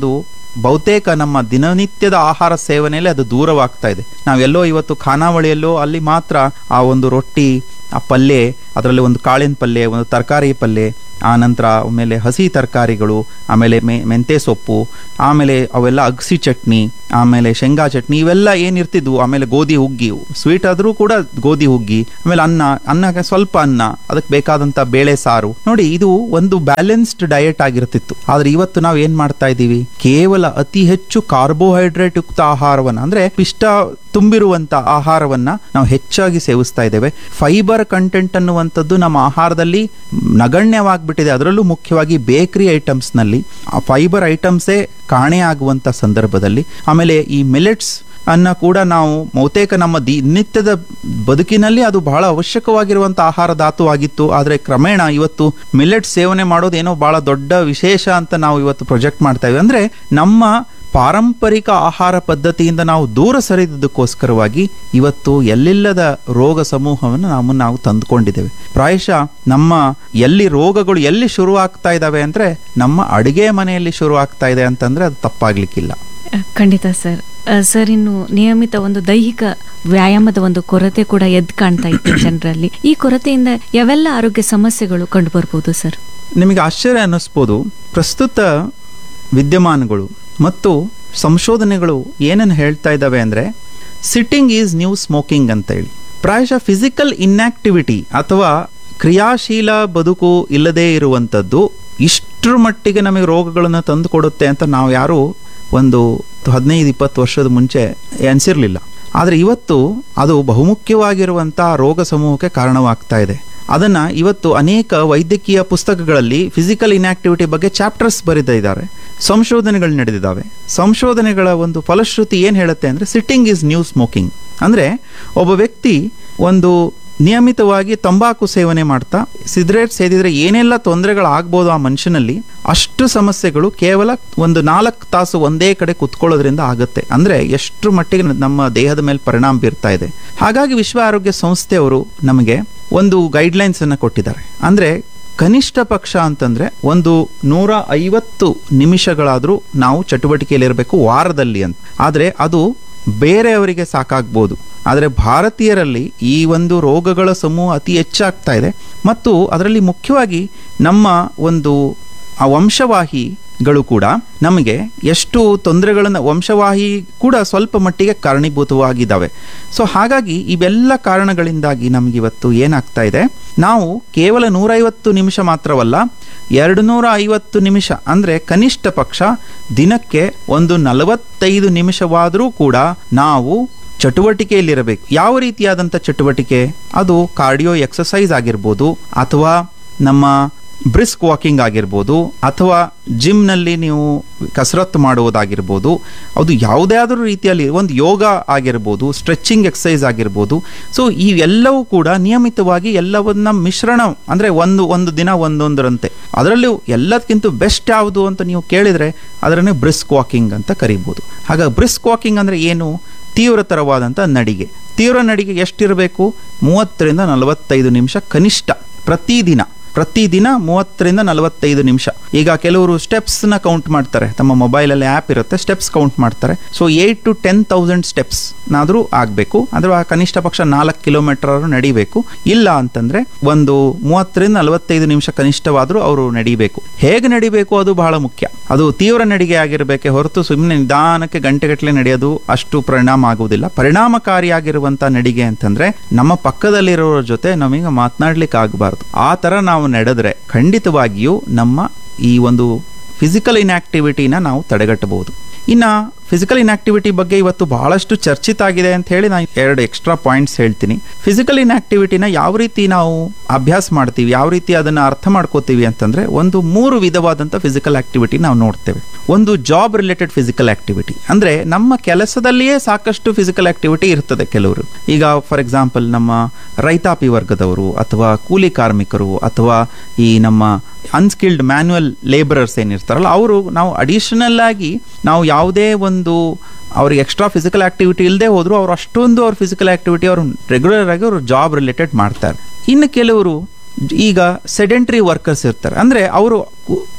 Speaker 2: ಬಹುತೇಕ ನಮ್ಮ ದಿನನಿತ್ಯದ ಆಹಾರ ಸೇವನೆಯಲ್ಲಿ ಅದು ದೂರವಾಗ್ತಾ ಇದೆ ನಾವೆಲ್ಲೋ ಇವತ್ತು ಖಾನಾವಳಿಯಲ್ಲೋ ಅಲ್ಲಿ ಮಾತ್ರ ಆ ಒಂದು ರೊಟ್ಟಿ ಆ ಪಲ್ಯ ಅದರಲ್ಲಿ ಒಂದು ಕಾಳಿನ ಪಲ್ಯ ಒಂದು ತರಕಾರಿ ಪಲ್ಯ ಆ ನಂತರ ಆಮೇಲೆ ಹಸಿ ತರಕಾರಿಗಳು ಆಮೇಲೆ ಮೆ ಮೆಂತೆ ಸೊಪ್ಪು ಆಮೇಲೆ ಅವೆಲ್ಲ ಅಗಸಿ ಚಟ್ನಿ ಆಮೇಲೆ ಶೇಂಗಾ ಚಟ್ನಿ ಇವೆಲ್ಲ ಏನಿರ್ತಿದ್ವು ಆಮೇಲೆ ಗೋಧಿ ಹುಗ್ಗಿ ಸ್ವೀಟ್ ಆದರೂ ಕೂಡ ಗೋಧಿ ಹುಗ್ಗಿ ಆಮೇಲೆ ಅನ್ನ ಅನ್ನಕ್ಕೆ ಸ್ವಲ್ಪ ಅನ್ನ ಅದಕ್ಕೆ ಬೇಕಾದಂತ ಬೇಳೆ ಸಾರು ನೋಡಿ ಇದು ಒಂದು ಬ್ಯಾಲೆನ್ಸ್ಡ್ ಡಯಟ್ ಆಗಿರ್ತಿತ್ತು ಆದ್ರೆ ಇವತ್ತು ನಾವು ಏನ್ ಮಾಡ್ತಾ ಇದ್ದೀವಿ ಕೇವಲ ಅತಿ ಹೆಚ್ಚು ಕಾರ್ಬೋಹೈಡ್ರೇಟ್ ಯುಕ್ತ ಆಹಾರವನ್ನ ಅಂದ್ರೆ ಪಿಷ್ಟ ತುಂಬಿರುವಂತ ಆಹಾರವನ್ನ ನಾವು ಹೆಚ್ಚಾಗಿ ಸೇವಿಸ್ತಾ ಇದ್ದೇವೆ ಫೈಬರ್ ಕಂಟೆಂಟ್ ಅನ್ನುವಂಥದ್ದು ನಮ್ಮ ಆಹಾರದಲ್ಲಿ ನಗಣ್ಯವಾಗ್ಬಿಟ್ಟಿದೆ ಅದರಲ್ಲೂ ಮುಖ್ಯವಾಗಿ ಬೇಕರಿ ಐಟಮ್ಸ್ ನಲ್ಲಿ ಆ ಫೈಬರ್ ಐಟಮ್ಸೇ ಕಾಣೆಯಾಗುವಂತ ಸಂದರ್ಭದಲ್ಲಿ ಆಮೇಲೆ ಈ ಮಿಲೆಟ್ಸ್ ಅನ್ನ ಕೂಡ ನಾವು ಬಹುತೇಕ ನಮ್ಮ ದಿನನಿತ್ಯದ ಬದುಕಿನಲ್ಲಿ ಅದು ಬಹಳ ಅವಶ್ಯಕವಾಗಿರುವಂತ ಆಹಾರ ಧಾತು ಆಗಿತ್ತು ಆದರೆ ಕ್ರಮೇಣ ಇವತ್ತು ಮಿಲೆಟ್ ಸೇವನೆ ಮಾಡೋದು ಏನೋ ಬಹಳ ದೊಡ್ಡ ವಿಶೇಷ ಅಂತ ನಾವು ಇವತ್ತು ಪ್ರೊಜೆಕ್ಟ್ ಮಾಡ್ತಾ ಇದ್ದೀವಿ ಅಂದ್ರೆ ನಮ್ಮ ಪಾರಂಪರಿಕ ಆಹಾರ ಪದ್ಧತಿಯಿಂದ ನಾವು ದೂರ ಸರಿದಕ್ಕೋಸ್ಕರವಾಗಿ ಇವತ್ತು ಎಲ್ಲಿಲ್ಲದ ರೋಗ ಸಮೂಹವನ್ನು ನಾವು ನಾವು ತಂದುಕೊಂಡಿದ್ದೇವೆ ಪ್ರಾಯಶಃ ನಮ್ಮ ಎಲ್ಲಿ ರೋಗಗಳು ಎಲ್ಲಿ ಶುರು ಆಗ್ತಾ ಇದ್ದಾವೆ ಅಂದ್ರೆ ನಮ್ಮ ಅಡಿಗೆ ಮನೆಯಲ್ಲಿ ಶುರು ಆಗ್ತಾ ಇದೆ ಅಂತಂದ್ರೆ ಅದು ತಪ್ಪಾಗ್ಲಿಕ್ಕಿಲ್ಲ
Speaker 1: ಅಹ್, ಖಂಡಿತ ಸರ್ ಅಹ್, ಸರ್ ಇನ್ನು ನಿಯಮಿತ ಒಂದು ದೈಹಿಕ ವ್ಯಾಯಾಮದ ಒಂದು ಕೊರತೆ ಕೂಡ ಎದ್ದು ಕಾಣ್ತಾ ಇತ್ತು ಜನರಲ್ಲಿ ಈ ಕೊರತೆಯಿಂದ ಯಾವೆಲ್ಲ ಆರೋಗ್ಯ ಸಮಸ್ಯೆಗಳು ಕಂಡು ಬರ್ಬೋದು ಸರ್
Speaker 2: ನಿಮಗೆ ಆಶ್ಚರ್ಯ ಅನ್ನಿಸ್ಬೋದು ಪ್ರಸ್ತುತ ವಿದ್ಯಮಾನಗಳು ಮತ್ತು ಸಂಶೋಧನೆಗಳು ಏನನ್ನು ಹೇಳ್ತಾ ಇದ್ದಾವೆ ಅಂದರೆ ಸಿಟ್ಟಿಂಗ್ ಈಸ್ ನ್ಯೂ ಸ್ಮೋಕಿಂಗ್ ಅಂತ ಹೇಳಿ ಪ್ರಾಯಶಃ ಫಿಸಿಕಲ್ ಇನ್ಆಕ್ಟಿವಿಟಿ ಅಥವಾ ಕ್ರಿಯಾಶೀಲ ಬದುಕು ಇಲ್ಲದೇ ಇರುವಂಥದ್ದು ಇಷ್ಟರ ಮಟ್ಟಿಗೆ ನಮಗೆ ರೋಗಗಳನ್ನು ತಂದು ಕೊಡುತ್ತೆ ಅಂತ ನಾವು ಯಾರೂ ಒಂದು ಹದಿನೈದು ಇಪ್ಪತ್ತು ವರ್ಷದ ಮುಂಚೆ ಎನ್ಸಿರ್ಲಿಲ್ಲ ಆದರೆ ಇವತ್ತು ಅದು ಬಹುಮುಖ್ಯವಾಗಿರುವಂಥ ರೋಗ ಸಮೂಹಕ್ಕೆ ಕಾರಣವಾಗ್ತಾ ಇದೆ ಅದನ್ನ ಇವತ್ತು ಅನೇಕ ವೈದ್ಯಕೀಯ ಪುಸ್ತಕಗಳಲ್ಲಿ ಫಿಸಿಕಲ್ ಇನ್ಆಕ್ಟಿವಿಟಿ ಬಗ್ಗೆ ಚಾಪ್ಟರ್ಸ್ ಬರೆದಿದ್ದಾರೆ ಸಂಶೋಧನೆಗಳು ನಡೆದಿದ್ದಾವೆ ಸಂಶೋಧನೆಗಳ ಒಂದು ಫಲಶ್ರುತಿ ಏನು ಹೇಳುತ್ತೆ ಅಂದರೆ ಸಿಟ್ಟಿಂಗ್ ಈಸ್ ನ್ಯೂ ಸ್ಮೋಕಿಂಗ್ ಅಂದರೆ ಒಬ್ಬ ವ್ಯಕ್ತಿ ಒಂದು ನಿಯಮಿತವಾಗಿ ತಂಬಾಕು ಸೇವನೆ ಮಾಡ್ತಾ ಸಿಗರೇಟ್ ಸೇದಿದ್ರೆ ಏನೆಲ್ಲ ತೊಂದರೆಗಳಾಗ್ಬೋದು ಆ ಮನುಷ್ಯನಲ್ಲಿ ಅಷ್ಟು ಸಮಸ್ಯೆಗಳು ಕೇವಲ ಒಂದು ನಾಲ್ಕು ತಾಸು ಒಂದೇ ಕಡೆ ಕುತ್ಕೊಳ್ಳೋದ್ರಿಂದ ಆಗುತ್ತೆ ಅಂದರೆ ಎಷ್ಟು ಮಟ್ಟಿಗೆ ನಮ್ಮ ದೇಹದ ಮೇಲೆ ಪರಿಣಾಮ ಬೀರ್ತಾ ಇದೆ ಹಾಗಾಗಿ ವಿಶ್ವ ಆರೋಗ್ಯ ಸಂಸ್ಥೆಯವರು ನಮಗೆ ಒಂದು ಗೈಡ್ಲೈನ್ಸ್ ಅನ್ನು ಕೊಟ್ಟಿದ್ದಾರೆ ಅಂದರೆ ಕನಿಷ್ಠ ಪಕ್ಷ ಅಂತಂದ್ರೆ ಒಂದು ನೂರ ಐವತ್ತು ನಿಮಿಷಗಳಾದರೂ ನಾವು ಚಟುವಟಿಕೆಯಲ್ಲಿರಬೇಕು ವಾರದಲ್ಲಿ ಅಂತ ಆದರೆ ಅದು ಬೇರೆಯವರಿಗೆ ಸಾಕಾಗ್ಬೋದು ಆದರೆ ಭಾರತೀಯರಲ್ಲಿ ಈ ಒಂದು ರೋಗಗಳ ಸಮೂಹ ಅತಿ ಹೆಚ್ಚಾಗ್ತಾ ಇದೆ ಮತ್ತು ಅದರಲ್ಲಿ ಮುಖ್ಯವಾಗಿ ನಮ್ಮ ಒಂದು ಆ ವಂಶವಾಹಿಗಳು ಕೂಡ ನಮಗೆ ಎಷ್ಟು ತೊಂದರೆಗಳನ್ನು ವಂಶವಾಹಿ ಕೂಡ ಸ್ವಲ್ಪ ಮಟ್ಟಿಗೆ ಕಾರಣೀಭೂತವಾಗಿದ್ದಾವೆ ಸೊ ಹಾಗಾಗಿ ಇವೆಲ್ಲ ಕಾರಣಗಳಿಂದಾಗಿ ನಮಗಿವತ್ತು ಏನಾಗ್ತಾ ಇದೆ ನಾವು ಕೇವಲ ನೂರೈವತ್ತು ನಿಮಿಷ ಮಾತ್ರವಲ್ಲ ಎರಡು ನೂರ ಐವತ್ತು ನಿಮಿಷ ಅಂದರೆ ಕನಿಷ್ಠ ಪಕ್ಷ ದಿನಕ್ಕೆ ಒಂದು ನಲವತ್ತೈದು ನಿಮಿಷವಾದರೂ ಕೂಡ ನಾವು ಚಟುವಟಿಕೆಯಲ್ಲಿರಬೇಕು ಯಾವ ರೀತಿಯಾದಂಥ ಚಟುವಟಿಕೆ ಅದು ಕಾರ್ಡಿಯೋ ಎಕ್ಸಸೈಸ್ ಆಗಿರ್ಬೋದು ಅಥವಾ ನಮ್ಮ ಬ್ರಿಸ್ಕ್ ವಾಕಿಂಗ್ ಆಗಿರ್ಬೋದು ಅಥವಾ ಜಿಮ್ನಲ್ಲಿ ನೀವು ಕಸರತ್ತು ಮಾಡುವುದಾಗಿರ್ಬೋದು ಅದು ಯಾವುದೇ ಆದರೂ ರೀತಿಯಲ್ಲಿ ಒಂದು ಯೋಗ ಆಗಿರ್ಬೋದು ಸ್ಟ್ರೆಚಿಂಗ್ ಎಕ್ಸಸೈಸ್ ಆಗಿರ್ಬೋದು ಸೊ ಇವೆಲ್ಲವೂ ಕೂಡ ನಿಯಮಿತವಾಗಿ ಎಲ್ಲವನ್ನ ಮಿಶ್ರಣ ಅಂದರೆ ಒಂದು ಒಂದು ದಿನ ಒಂದೊಂದರಂತೆ ಅದರಲ್ಲೂ ಎಲ್ಲದಕ್ಕಿಂತ ಬೆಸ್ಟ್ ಯಾವುದು ಅಂತ ನೀವು ಕೇಳಿದರೆ ಅದರನ್ನೇ ಬ್ರಿಸ್ಕ್ ವಾಕಿಂಗ್ ಅಂತ ಕರಿಬೋದು ಹಾಗಾಗಿ ಬ್ರಿಸ್ಕ್ ವಾಕಿಂಗ್ ಅಂದರೆ ಏನು ತೀವ್ರತರವಾದಂಥ ನಡಿಗೆ ತೀವ್ರ ನಡಿಗೆ ಎಷ್ಟಿರಬೇಕು ಮೂವತ್ತರಿಂದ ನಲವತ್ತೈದು ನಿಮಿಷ ಕನಿಷ್ಠ ಪ್ರತಿದಿನ ಪ್ರತಿದಿನ ಮೂವತ್ತರಿಂದ ನಲವತ್ತೈದು ನಿಮಿಷ ಈಗ ಕೆಲವರು ಸ್ಟೆಪ್ಸ್ನ ಕೌಂಟ್ ಮಾಡ್ತಾರೆ ತಮ್ಮ ಮೊಬೈಲಲ್ಲಿ ಆ್ಯಪ್ ಇರುತ್ತೆ ಸ್ಟೆಪ್ಸ್ ಕೌಂಟ್ ಮಾಡ್ತಾರೆ so eight to ten thousand steps ನಾದರೂ ಆಗಬೇಕು ಅಂದ್ರೆ ಆ ಕನಿಷ್ಠ ಪಕ್ಷ ನಾಲ್ಕು ಕಿಲೋಮೀಟರ್ ಅವರು ನಡಿಬೇಕು ಇಲ್ಲ ಅಂತಂದ್ರೆ ಒಂದು ಮೂವತ್ತರಿಂದ ನಲವತ್ತೈದು ನಿಮಿಷ ಕನಿಷ್ಠವಾದರೂ ಅವರು ನಡಿಬೇಕು ಹೇಗೆ ನಡಿಬೇಕು ಅದು ಬಹಳ ಮುಖ್ಯ ಅದು ತೀವ್ರ ನಡಿಗೆ ಆಗಿರಬೇಕೆ ಹೊರತು ಸುಮ್ಮನೆ ನಿಧಾನಕ್ಕೆ ಗಂಟೆಗಟ್ಟಲೆ ನಡೆಯೋದು ಅಷ್ಟು ಪರಿಣಾಮ ಆಗುವುದಿಲ್ಲ ಪರಿಣಾಮಕಾರಿಯಾಗಿರುವಂತ ನಡಿಗೆ ಅಂತಂದ್ರೆ ನಮ್ಮ ಪಕ್ಕದಲ್ಲಿರೋರ ಜೊತೆ ನಮಗೆ ಮಾತನಾಡ್ಲಿಕ್ಕೆ ಆಗಬಾರ್ದು ಆ ತರ ನಾವು ನಡೆದ್ರೆ ಖಂಡಿತವಾಗಿಯೂ ನಮ್ಮ ಈ ಒಂದು ಫಿಸಿಕಲ್ ಇನ್ಆಕ್ಟಿವಿಟಿನ ನಾವು ತಡೆಗಟ್ಟಬಹುದು ಇನ್ನ ಫಿಸಿಕಲ್ ಇನ್ಆಕ್ಟಿವಿಟಿ ಬಗ್ಗೆ ಇವತ್ತು ಬಹಳಷ್ಟು ಚರ್ಚಿತ ಆಗಿದೆ ಅಂತ ಹೇಳಿ ನಾನು ಎರಡು ಎಕ್ಸ್ಟ್ರಾ ಪಾಯಿಂಟ್ಸ್ ಹೇಳ್ತೀನಿ ಫಿಸಿಕಲ್ ಇನ್ಆಕ್ಟಿವಿಟಿನ ಯಾವ ರೀತಿ ನಾವು ಅಭ್ಯಾಸ ಮಾಡ್ತೀವಿ ಯಾವ ರೀತಿ ಅದನ್ನು ಅರ್ಥ ಮಾಡ್ಕೋತೀವಿ ಅಂತಂದ್ರೆ ಒಂದು ಮೂರು ವಿಧವಾದಂಥ ಫಿಸಿಕಲ್ ಆಕ್ಟಿವಿಟಿ ನಾವು ನೋಡ್ತೇವೆ ಒಂದು ಜಾಬ್ ರಿಲೇಟೆಡ್ ಫಿಸಿಕಲ್ ಆಕ್ಟಿವಿಟಿ ಅಂದ್ರೆ ನಮ್ಮ ಕೆಲಸದಲ್ಲಿಯೇ ಸಾಕಷ್ಟು ಫಿಸಿಕಲ್ ಆಕ್ಟಿವಿಟಿ ಇರ್ತದೆ ಕೆಲವರು ಈಗ ಫಾರ್ ಎಕ್ಸಾಂಪಲ್ ನಮ್ಮ ರೈತಾಪಿ ವರ್ಗದವರು ಅಥವಾ ಕೂಲಿ ಕಾರ್ಮಿಕರು ಅಥವಾ ಈ ನಮ್ಮ ಅನ್ಸ್ಕಿಲ್ಡ್ ಮ್ಯಾನ್ಯುವಲ್ ಲೇಬರರ್ಸ್ ಏನಿರ್ತಾರಲ್ಲ ಅವರು ನಾವು ಅಡಿಷನಲ್ ಆಗಿ ನಾವು ಯಾವುದೇ ಒಂದು ಅವ್ರಿಗೆ ಎಕ್ಸ್ಟ್ರಾ ಫಿಸಿಕಲ್ ಆಕ್ಟಿವಿಟಿ ಇಲ್ಲದೆ ಹೋದ್ರು ಅವ್ರು ಅಷ್ಟೊಂದು ಅವ್ರ ಫಿಸಿಕಲ್ ಆಕ್ಟಿವಿಟಿ ಅವರು ರೆಗ್ಯುಲರ್ ಆಗಿ ಅವರು ಜಾಬ್ ರಿಲೇಟೆಡ್ ಮಾಡ್ತಾರೆ ಇನ್ನು ಕೆಲವರು ಈಗ ಸೆಡೆಂಟ್ರಿ ವರ್ಕರ್ಸ್ ಇರ್ತಾರೆ ಅಂದ್ರೆ ಅವರು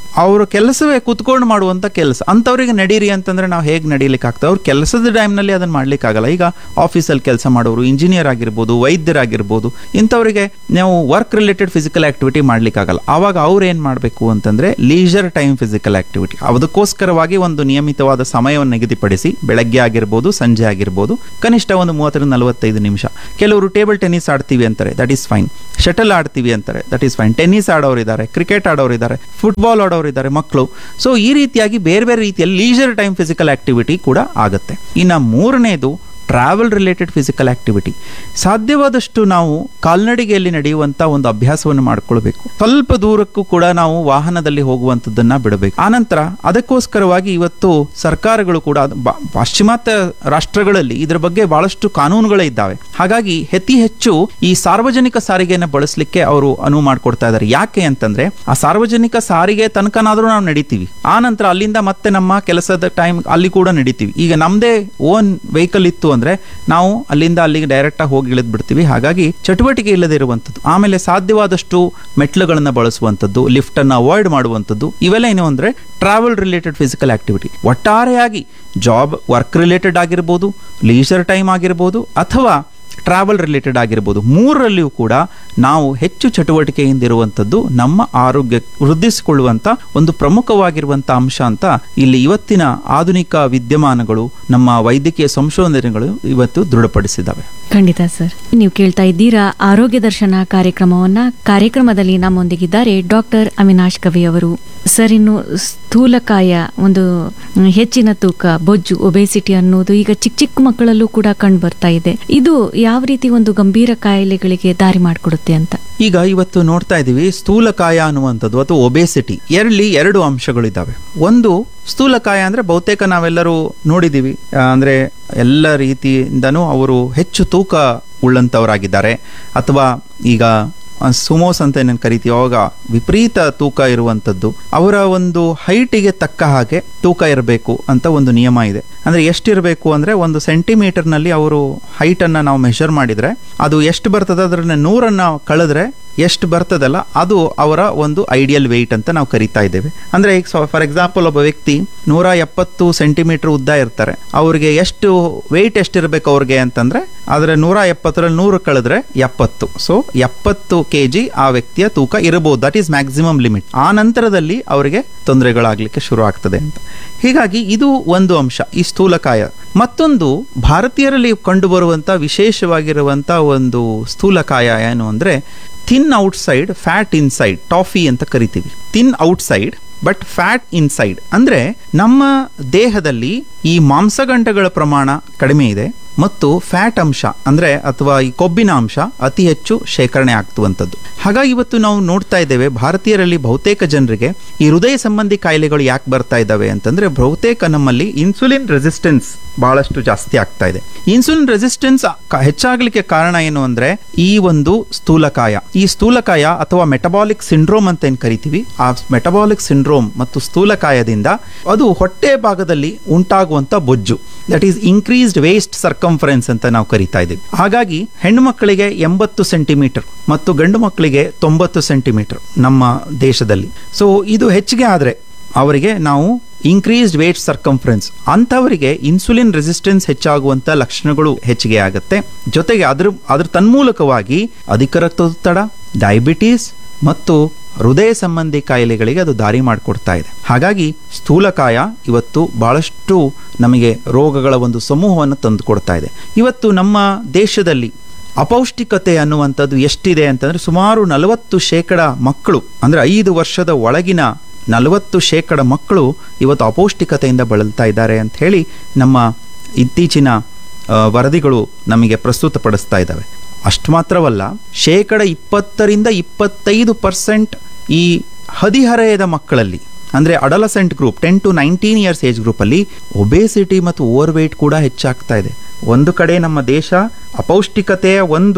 Speaker 2: ಅವರು ಕೆಲಸವೇ ಕುತ್ಕೊಂಡು ಮಾಡುವಂತ ಕೆಲಸ ಅಂಥವ್ರಿಗೆ ನಡೀರಿ ಅಂತಂದ್ರೆ ನಾವು ಹೇಗೆ ನಡೀಲಿಕ್ಕೆ ಆಗ್ತದೆ ಅವ್ರು ಕೆಲಸದ ಟೈಮ್ನಲ್ಲಿ ಅದನ್ನ ಮಾಡ್ಲಿಕ್ಕೆ ಆಗಲ್ಲ ಈಗ ಆಫೀಸಲ್ಲಿ ಕೆಲಸ ಮಾಡೋರು ಇಂಜಿನಿಯರ್ ಆಗಿರ್ಬೋದು ವೈದ್ಯರಾಗಿರ್ಬೋದು ಇಂಥವರಿಗೆ ನಾವು ವರ್ಕ್ ರಿಲೇಟೆಡ್ ಫಿಸಿಕಲ್ ಆಕ್ಟಿವಿಟಿ ಮಾಡ್ಲಿಕ್ಕೆ ಆಗಲ್ಲ ಆವಾಗ ಅವ್ರು ಏನ್ ಮಾಡಬೇಕು ಅಂತಂದ್ರೆ ಲೀಜರ್ ಟೈಮ್ ಫಿಸಿಕಲ್ ಆಕ್ಟಿವಿಟಿ ಅದಕ್ಕೋಸ್ಕರವಾಗಿ ಒಂದು ನಿಯಮಿತವಾದ ಸಮಯವನ್ನು ನಿಗದಿಪಡಿಸಿ ಬೆಳಗ್ಗೆ ಆಗಿರ್ಬೋದು ಸಂಜೆ ಆಗಿರ್ಬೋದು ಕನಿಷ್ಠ ಒಂದು ಮೂವತ್ತರಿಂದ ನಲವತ್ತೈದು ನಿಮಿಷ ಕೆಲವರು ಟೇಬಲ್ ಟೆನ್ನಿಸ್ ಆಡ್ತೀವಿ ಅಂತಾರೆ ದಟ್ ಈಸ್ ಫೈನ್ ಶಟಲ್ ಆಡ್ತೀವಿ ಅಂತಾರೆ ದಟ್ ಈಸ್ ಫೈನ್ ಟೆನ್ನಿಸ್ ಆಡೋರು ಇದ್ದಾರೆ ಕ್ರಿಕೆಟ್ ಆಡೋರು ಇದ್ದಾರೆ ಫುಟ್ಬಾಲ್ ಆಡೋರು ಇದ್ದಾರೆ ಮಕ್ಕಳು ಸೊ ಈ ರೀತಿಯಾಗಿ ಬೇರೆ ಬೇರೆ ರೀತಿಯಲ್ಲಿ ಲೀಜರ್ ಟೈಮ್ ಫಿಸಿಕಲ್ ಆಕ್ಟಿವಿಟಿ ಕೂಡ ಆಗುತ್ತೆ ಇನ್ನು ಮೂರನೇದು ಟ್ರಾವೆಲ್ ರಿಲೇಟೆಡ್ ಫಿಸಿಕಲ್ ಆಕ್ಟಿವಿಟಿ ಸಾಧ್ಯವಾದಷ್ಟು ನಾವು ಕಾಲ್ನಡಿಗೆಯಲ್ಲಿ ನಡೆಯುವಂತ ಒಂದು ಅಭ್ಯಾಸವನ್ನು ಮಾಡ್ಕೊಳ್ಬೇಕು ಸ್ವಲ್ಪ ದೂರಕ್ಕೂ ಕೂಡ ನಾವು ವಾಹನದಲ್ಲಿ ಹೋಗುವಂಥದ್ದನ್ನ ಬಿಡಬೇಕು ಆನಂತರ ಅದಕ್ಕೋಸ್ಕರವಾಗಿ ಇವತ್ತು ಸರ್ಕಾರಗಳು ಕೂಡ ಅದು ಬಾ- ಪಾಶ್ಚಿಮಾತ್ಯ ರಾಷ್ಟ್ರಗಳಲ್ಲಿ ಇದರ ಬಗ್ಗೆ ಬಹಳಷ್ಟು ಕಾನೂನುಗಳೇ ಇದ್ದಾವೆ ಹಾಗಾಗಿ ಅತಿ ಹೆಚ್ಚು ಈ ಸಾರ್ವಜನಿಕ ಸಾರಿಗೆಯನ್ನು ಬಳಸಲಿಕ್ಕೆ ಅವರು ಅನುವು ಮಾಡಿಕೊಡ್ತಾ ಇದ್ದಾರೆ ಯಾಕೆ ಅಂತಂದ್ರೆ ಆ ಸಾರ್ವಜನಿಕ ಸಾರಿಗೆ ತನಕನಾದ್ರೂ ನಾವು ನಡಿತೀವಿ ಆ ನಂತರ ಅಲ್ಲಿಂದ ಮತ್ತೆ ನಮ್ಮ ಕೆಲಸದ ಟೈಮ್ ಅಲ್ಲಿ ಕೂಡ ನಡಿತೀವಿ ಈಗ ನಮ್ದೇ ಓನ್ ವೆಹಿಕಲ್ ಇತ್ತು ಅಂದ್ರೆ ನಾವು ಅಲ್ಲಿಂದ ಅಲ್ಲಿಗೆ ಡೈರೆಕ್ಟ್ ಆಗಿ ಹೋಗಿ ಇಳಿದ್ ಬಿಡ್ತೀವಿ ಹಾಗಾಗಿ ಚಟುವಟಿಕೆ ಇಲ್ಲದೆ ಇರುವಂಥದ್ದು ಆಮೇಲೆ ಸಾಧ್ಯವಾದಷ್ಟು ಮೆಟ್ಲುಗಳನ್ನ ಬಳಸುವಂಥದ್ದು ಲಿಫ್ಟ್ ಅನ್ನ ಅವಾಯ್ಡ್ ಮಾಡುವಂಥದ್ದು ಇವೆಲ್ಲ ಏನು ಅಂದ್ರೆ ಟ್ರಾವೆಲ್ ರಿಲೇಟೆಡ್ ಫಿಸಿಕಲ್ ಆಕ್ಟಿವಿಟಿ ಒಟ್ಟಾರೆಯಾಗಿ ಜಾಬ್ ವರ್ಕ್ ರಿಲೇಟೆಡ್ ಆಗಿರ್ಬೋದು ಲೀಜರ್ ಟೈಮ್ ಆಗಿರ್ಬೋದು ಅಥವಾ ಟ್ರಾವೆಲ್ ರಿಲೇಟೆಡ್ ಆಗಿರ್ಬೋದು ಮೂರರಲ್ಲಿಯೂ ಕೂಡ ನಾವು ಹೆಚ್ಚು ಚಟುವಟಿಕೆಯಿಂದ ಇರುವಂಥದ್ದು ನಮ್ಮ ಆರೋಗ್ಯ ವೃದ್ಧಿಸಿಕೊಳ್ಳುವಂತ ಒಂದು ಪ್ರಮುಖವಾಗಿರುವಂತ ಅಂಶ ಅಂತ ಇಲ್ಲಿ ಇವತ್ತಿನ ಆಧುನಿಕ ವಿದ್ಯಮಾನಗಳು ನಮ್ಮ ವೈದ್ಯಕೀಯ ಸಂಶೋಧನೆಗಳು ಇವತ್ತು ದೃಢಪಡಿಸಿದ್ದಾವೆ
Speaker 1: ಖಂಡಿತ ಸರ್ ನೀವು ಕೇಳ್ತಾ ಇದ್ದೀರಾ ಆರೋಗ್ಯ ದರ್ಶನ ಕಾರ್ಯಕ್ರಮವನ್ನ ಕಾರ್ಯಕ್ರಮದಲ್ಲಿ ನಮ್ಮೊಂದಿಗಿದ್ದಾರೆ ಡಾಕ್ಟರ್ ಅವಿನಾಶ್ ಕವಿ ಅವರು ಸರ್ ಇನ್ನು ಸ್ಥೂಲಕಾಯ ಒಂದು ಮ್, ಹೆಚ್ಚಿನ ತೂಕ ಬೊಜ್ಜು ಒಬೇಸಿಟಿ ಅನ್ನೋದು ಈಗ ಚಿಕ್ಕ ಚಿಕ್ಕ ಮಕ್ಕಳಲ್ಲೂ ಕೂಡ ಕಂಡು ಬರ್ತಾ ಇದೆ ಇದು ಯಾವ ರೀತಿ ಒಂದು ಗಂಭೀರ ಕಾಯಿಲೆಗಳಿಗೆ ದಾರಿ ಮಾಡಿಕೊಡುತ್ತೆ ಅಂತ
Speaker 2: ಈಗ ಇವತ್ತು ನೋಡ್ತಾ ಇದ್ದೀವಿ ಸ್ಥೂಲಕಾಯ ಅನ್ನುವಂಥದ್ದು ಅಥವಾ ಒಬೇಸಿಟಿ ಎರಡಲ್ಲಿ ಎರಡು ಅಂಶಗಳಿದ್ದಾವೆ ಒಂದು ಸ್ಥೂಲಕಾಯ ಅಂದ್ರೆ ಬಹುತೇಕ ನಾವೆಲ್ಲರೂ ನೋಡಿದ್ದೀವಿ ಆ, ಅಂದ್ರೆ ಎಲ್ಲ ರೀತಿಯಿಂದನೂ ಅವರು ಹೆಚ್ಚು ತೂಕ ಉಳ್ಳಂಥವರಾಗಿದ್ದಾರೆ ಅಥವಾ ಈಗ ಸುಮೋಸ್ ಅಂತ ಏನೇನು ಕರಿತೀವಿ ಅವಾಗ ವಿಪರೀತ ತೂಕ ಇರುವಂಥದ್ದು ಅವರ ಒಂದು ಹೈಟಿಗೆ ತಕ್ಕ ಹಾಗೆ ತೂಕ ಇರಬೇಕು ಅಂತ ಒಂದು ನಿಯಮ ಇದೆ ಅಂದ್ರೆ ಎಷ್ಟಿರಬೇಕು ಅಂದ್ರೆ ಒಂದು ಸೆಂಟಿಮೀಟರ್ನಲ್ಲಿ ಅವರು ಹೈಟನ್ನು ನಾವು ಮೆಷರ್ ಮಾಡಿದ್ರೆ ಅದು ಎಷ್ಟು ಬರ್ತದೆ ಅದನ್ನ ನೂರನ್ನ ಕಳೆದ್ರೆ ಎಷ್ಟು ಬರ್ತದಲ್ಲ ಅದು ಅವರ ಒಂದು ಐಡಿಯಲ್ ವೆಯ್ಟ್ ಅಂತ ನಾವು ಕರಿತಾ ಇದ್ದೇವೆ ಅಂದ್ರೆ ಈಗ ಫಾರ್ ಎಕ್ಸಾಂಪಲ್ ಒಬ್ಬ ವ್ಯಕ್ತಿ ನೂರ ಎಪ್ಪತ್ತು ಸೆಂಟಿಮೀಟರ್ ಉದ್ದ ಇರ್ತಾರೆ ಅವ್ರಿಗೆ ಎಷ್ಟು ವೆಯ್ಟ್ ಎಷ್ಟಿರ್ಬೇಕು ಅವ್ರಿಗೆ ಅಂತಂದ್ರೆ ಅದರ ನೂರ ಎಪ್ಪತ್ತರಲ್ಲಿ ನೂರು ಕಳೆದ್ರೆ ಎಪ್ಪತ್ತು ಸೊ ಎಪ್ಪತ್ತು ಕೆ ಜಿ ಆ ವ್ಯಕ್ತಿಯ ತೂಕ ಇರಬಹುದು ದಟ್ ಈಸ್ ಮ್ಯಾಕ್ಸಿಮಮ್ ಲಿಮಿಟ್ ಆ ನಂತರದಲ್ಲಿ ಅವರಿಗೆ ತೊಂದರೆಗಳಾಗ್ಲಿಕ್ಕೆ ಶುರು ಆಗ್ತದೆ ಅಂತ ಹೀಗಾಗಿ ಇದು ಒಂದು ಅಂಶ ಈ ಸ್ಥೂಲಕಾಯ ಮತ್ತೊಂದು ಭಾರತೀಯರಲ್ಲಿ ಕಂಡುಬರುವಂತ ವಿಶೇಷವಾಗಿರುವಂತ ಒಂದು ಸ್ಥೂಲಕಾಯ ಏನು ಅಂದ್ರೆ thin outside fat inside TOFI ಅಂತ ಕರಿತೀವಿ thin outside but fat inside ಅಂದ್ರೆ ನಮ್ಮ ದೇಹದಲ್ಲಿ ಈ ಮಾಂಸಗಂಟಗಳ ಪ್ರಮಾಣ ಕಡಿಮೆ ಇದೆ ಮತ್ತು ಫ್ಯಾಟ್ ಅಂಶ ಅಂದ್ರೆ ಅಥವಾ ಈ ಕೊಬ್ಬಿನ ಅಂಶ ಅತಿ ಹೆಚ್ಚು ಶೇಖರಣೆ ಆಗ್ತುವಂಥದ್ದು ಹಾಗಾಗಿ ಇವತ್ತು ನಾವು ನೋಡ್ತಾ ಇದ್ದೇವೆ ಭಾರತೀಯರಲ್ಲಿ ಬಹುತೇಕ ಜನರಿಗೆ ಈ ಹೃದಯ ಸಂಬಂಧಿ ಕಾಯಿಲೆಗಳು ಯಾಕೆ ಬರ್ತಾ ಇದ್ದಾವೆ ಅಂತಂದ್ರೆ ಬಹುತೇಕ ನಮ್ಮಲ್ಲಿ ಇನ್ಸುಲಿನ್ ರೆಸಿಸ್ಟೆನ್ಸ್ ಬಹಳಷ್ಟು ಜಾಸ್ತಿ ಆಗ್ತಾ ಇದೆ ಇನ್ಸುಲಿನ್ ರೆಸಿಸ್ಟೆನ್ಸ್ ಹೆಚ್ಚಾಗಲಿಕ್ಕೆ ಕಾರಣ ಏನು ಅಂದ್ರೆ ಈ ಒಂದು ಸ್ಥೂಲಕಾಯ ಈ ಸ್ಥೂಲಕಾಯ ಅಥವಾ ಮೆಟಬಾಲಿಕ್ ಸಿಂಡ್ರೋಮ್ ಅಂತ ಏನ್ ಕರಿತೀವಿ ಆ ಮೆಟಬಾಲಿಕ್ ಸಿಂಡ್ರೋಮ್ ಮತ್ತು ಸ್ಥೂಲಕಾಯದಿಂದ ಅದು ಹೊಟ್ಟೆ ಭಾಗದಲ್ಲಿ ಉಂಟಾಗುವಂತ ಬೊಜ್ಜು that is increased waist circumference ಅಂತ ನಾವು ಕರಿತಾ ಇದ್ದೀವಿ ಹಾಗಾಗಿ ಹೆಣ್ಣು ಮಕ್ಕಳಿಗೆ ಎಂಬತ್ತು ಸೆಂಟಿಮೀಟರ್ ಮತ್ತು ಗಂಡು ಮಕ್ಕಳಿಗೆ ತೊಂಬತ್ತು ಸೆಂಟಿಮೀಟರ್ ನಮ್ಮ ದೇಶದಲ್ಲಿ ಸೊ ಇದು ಹೆಚ್ಚಿಗೆ ಆದರೆ ಅವರಿಗೆ ನಾವು ಇನ್ಕ್ರೀಸ್ಡ್ ವೇಟ್ ಸರ್ಕಂಫರೆನ್ಸ್ ಅಂಥವರಿಗೆ ಇನ್ಸುಲಿನ್ ರೆಸಿಸ್ಟೆನ್ಸ್ ಹೆಚ್ಚಾಗುವಂತ ಲಕ್ಷಣಗಳು ಹೆಚ್ಚಿಗೆ ಆಗುತ್ತೆ ಜೊತೆಗೆ ಅದ್ರ ಅದ್ರ ತನ್ಮೂಲಕವಾಗಿ ಅಧಿಕ ರಕ್ತದೊತ್ತಡ ಡಯಾಬಿಟೀಸ್ ಮತ್ತು ಹೃದಯ ಸಂಬಂಧಿ ಕಾಯಿಲೆಗಳಿಗೆ ಅದು ದಾರಿ ಮಾಡಿಕೊಡ್ತಾ ಇದೆ ಹಾಗಾಗಿ ಸ್ಥೂಲಕಾಯ ಇವತ್ತು ಬಹಳಷ್ಟು ನಮಗೆ ರೋಗಗಳ ಒಂದು ಸಮೂಹವನ್ನು ತಂದುಕೊಡ್ತಾ ಇದೆ ಇವತ್ತು ನಮ್ಮ ದೇಶದಲ್ಲಿ ಅಪೌಷ್ಟಿಕತೆ ಅನ್ನುವಂಥದ್ದು ಎಷ್ಟಿದೆ ಅಂತಂದ್ರೆ ಸುಮಾರು ನಲವತ್ತು ಶೇಕಡ ಮಕ್ಕಳು ಅಂದ್ರೆ ಐದು ವರ್ಷದ ಒಳಗಿನ ನಲವತ್ತು ಶೇಕಡ ಮಕ್ಕಳು ಇವತ್ತು ಅಪೌಷ್ಟಿಕತೆಯಿಂದ ಬಳಲ್ತಾ ಇದ್ದಾರೆ ಅಂತ ಹೇಳಿ ನಮ್ಮ ಇತ್ತೀಚಿನ ಆ, ವರದಿಗಳು ನಮಗೆ ಪ್ರಸ್ತುತಪಡಿಸ್ತಾ ಇದ್ದಾವೆ ಅಷ್ಟು ಮಾತ್ರವಲ್ಲ ಶೇಕಡ ಇಪ್ಪತ್ತರಿಂದ ಇಪ್ಪತ್ತೈದು ಪರ್ಸೆಂಟ್ ಈ ಹದಿಹರೆಯದ ಮಕ್ಕಳಲ್ಲಿ ಅಂದರೆ adolescent group ten to nineteen years age ಗ್ರೂಪಲ್ಲಿ ಒಬೇಸಿಟಿ ಮತ್ತು ಓವರ್ ವೇಟ್ ಕೂಡ ಹೆಚ್ಚಾಗ್ತಾ ಇದೆ ಒಂದು ಕಡೆ ನಮ್ಮ ದೇಶ ಅಪೌಷ್ಟಿಕತೆಯ ಒಂದು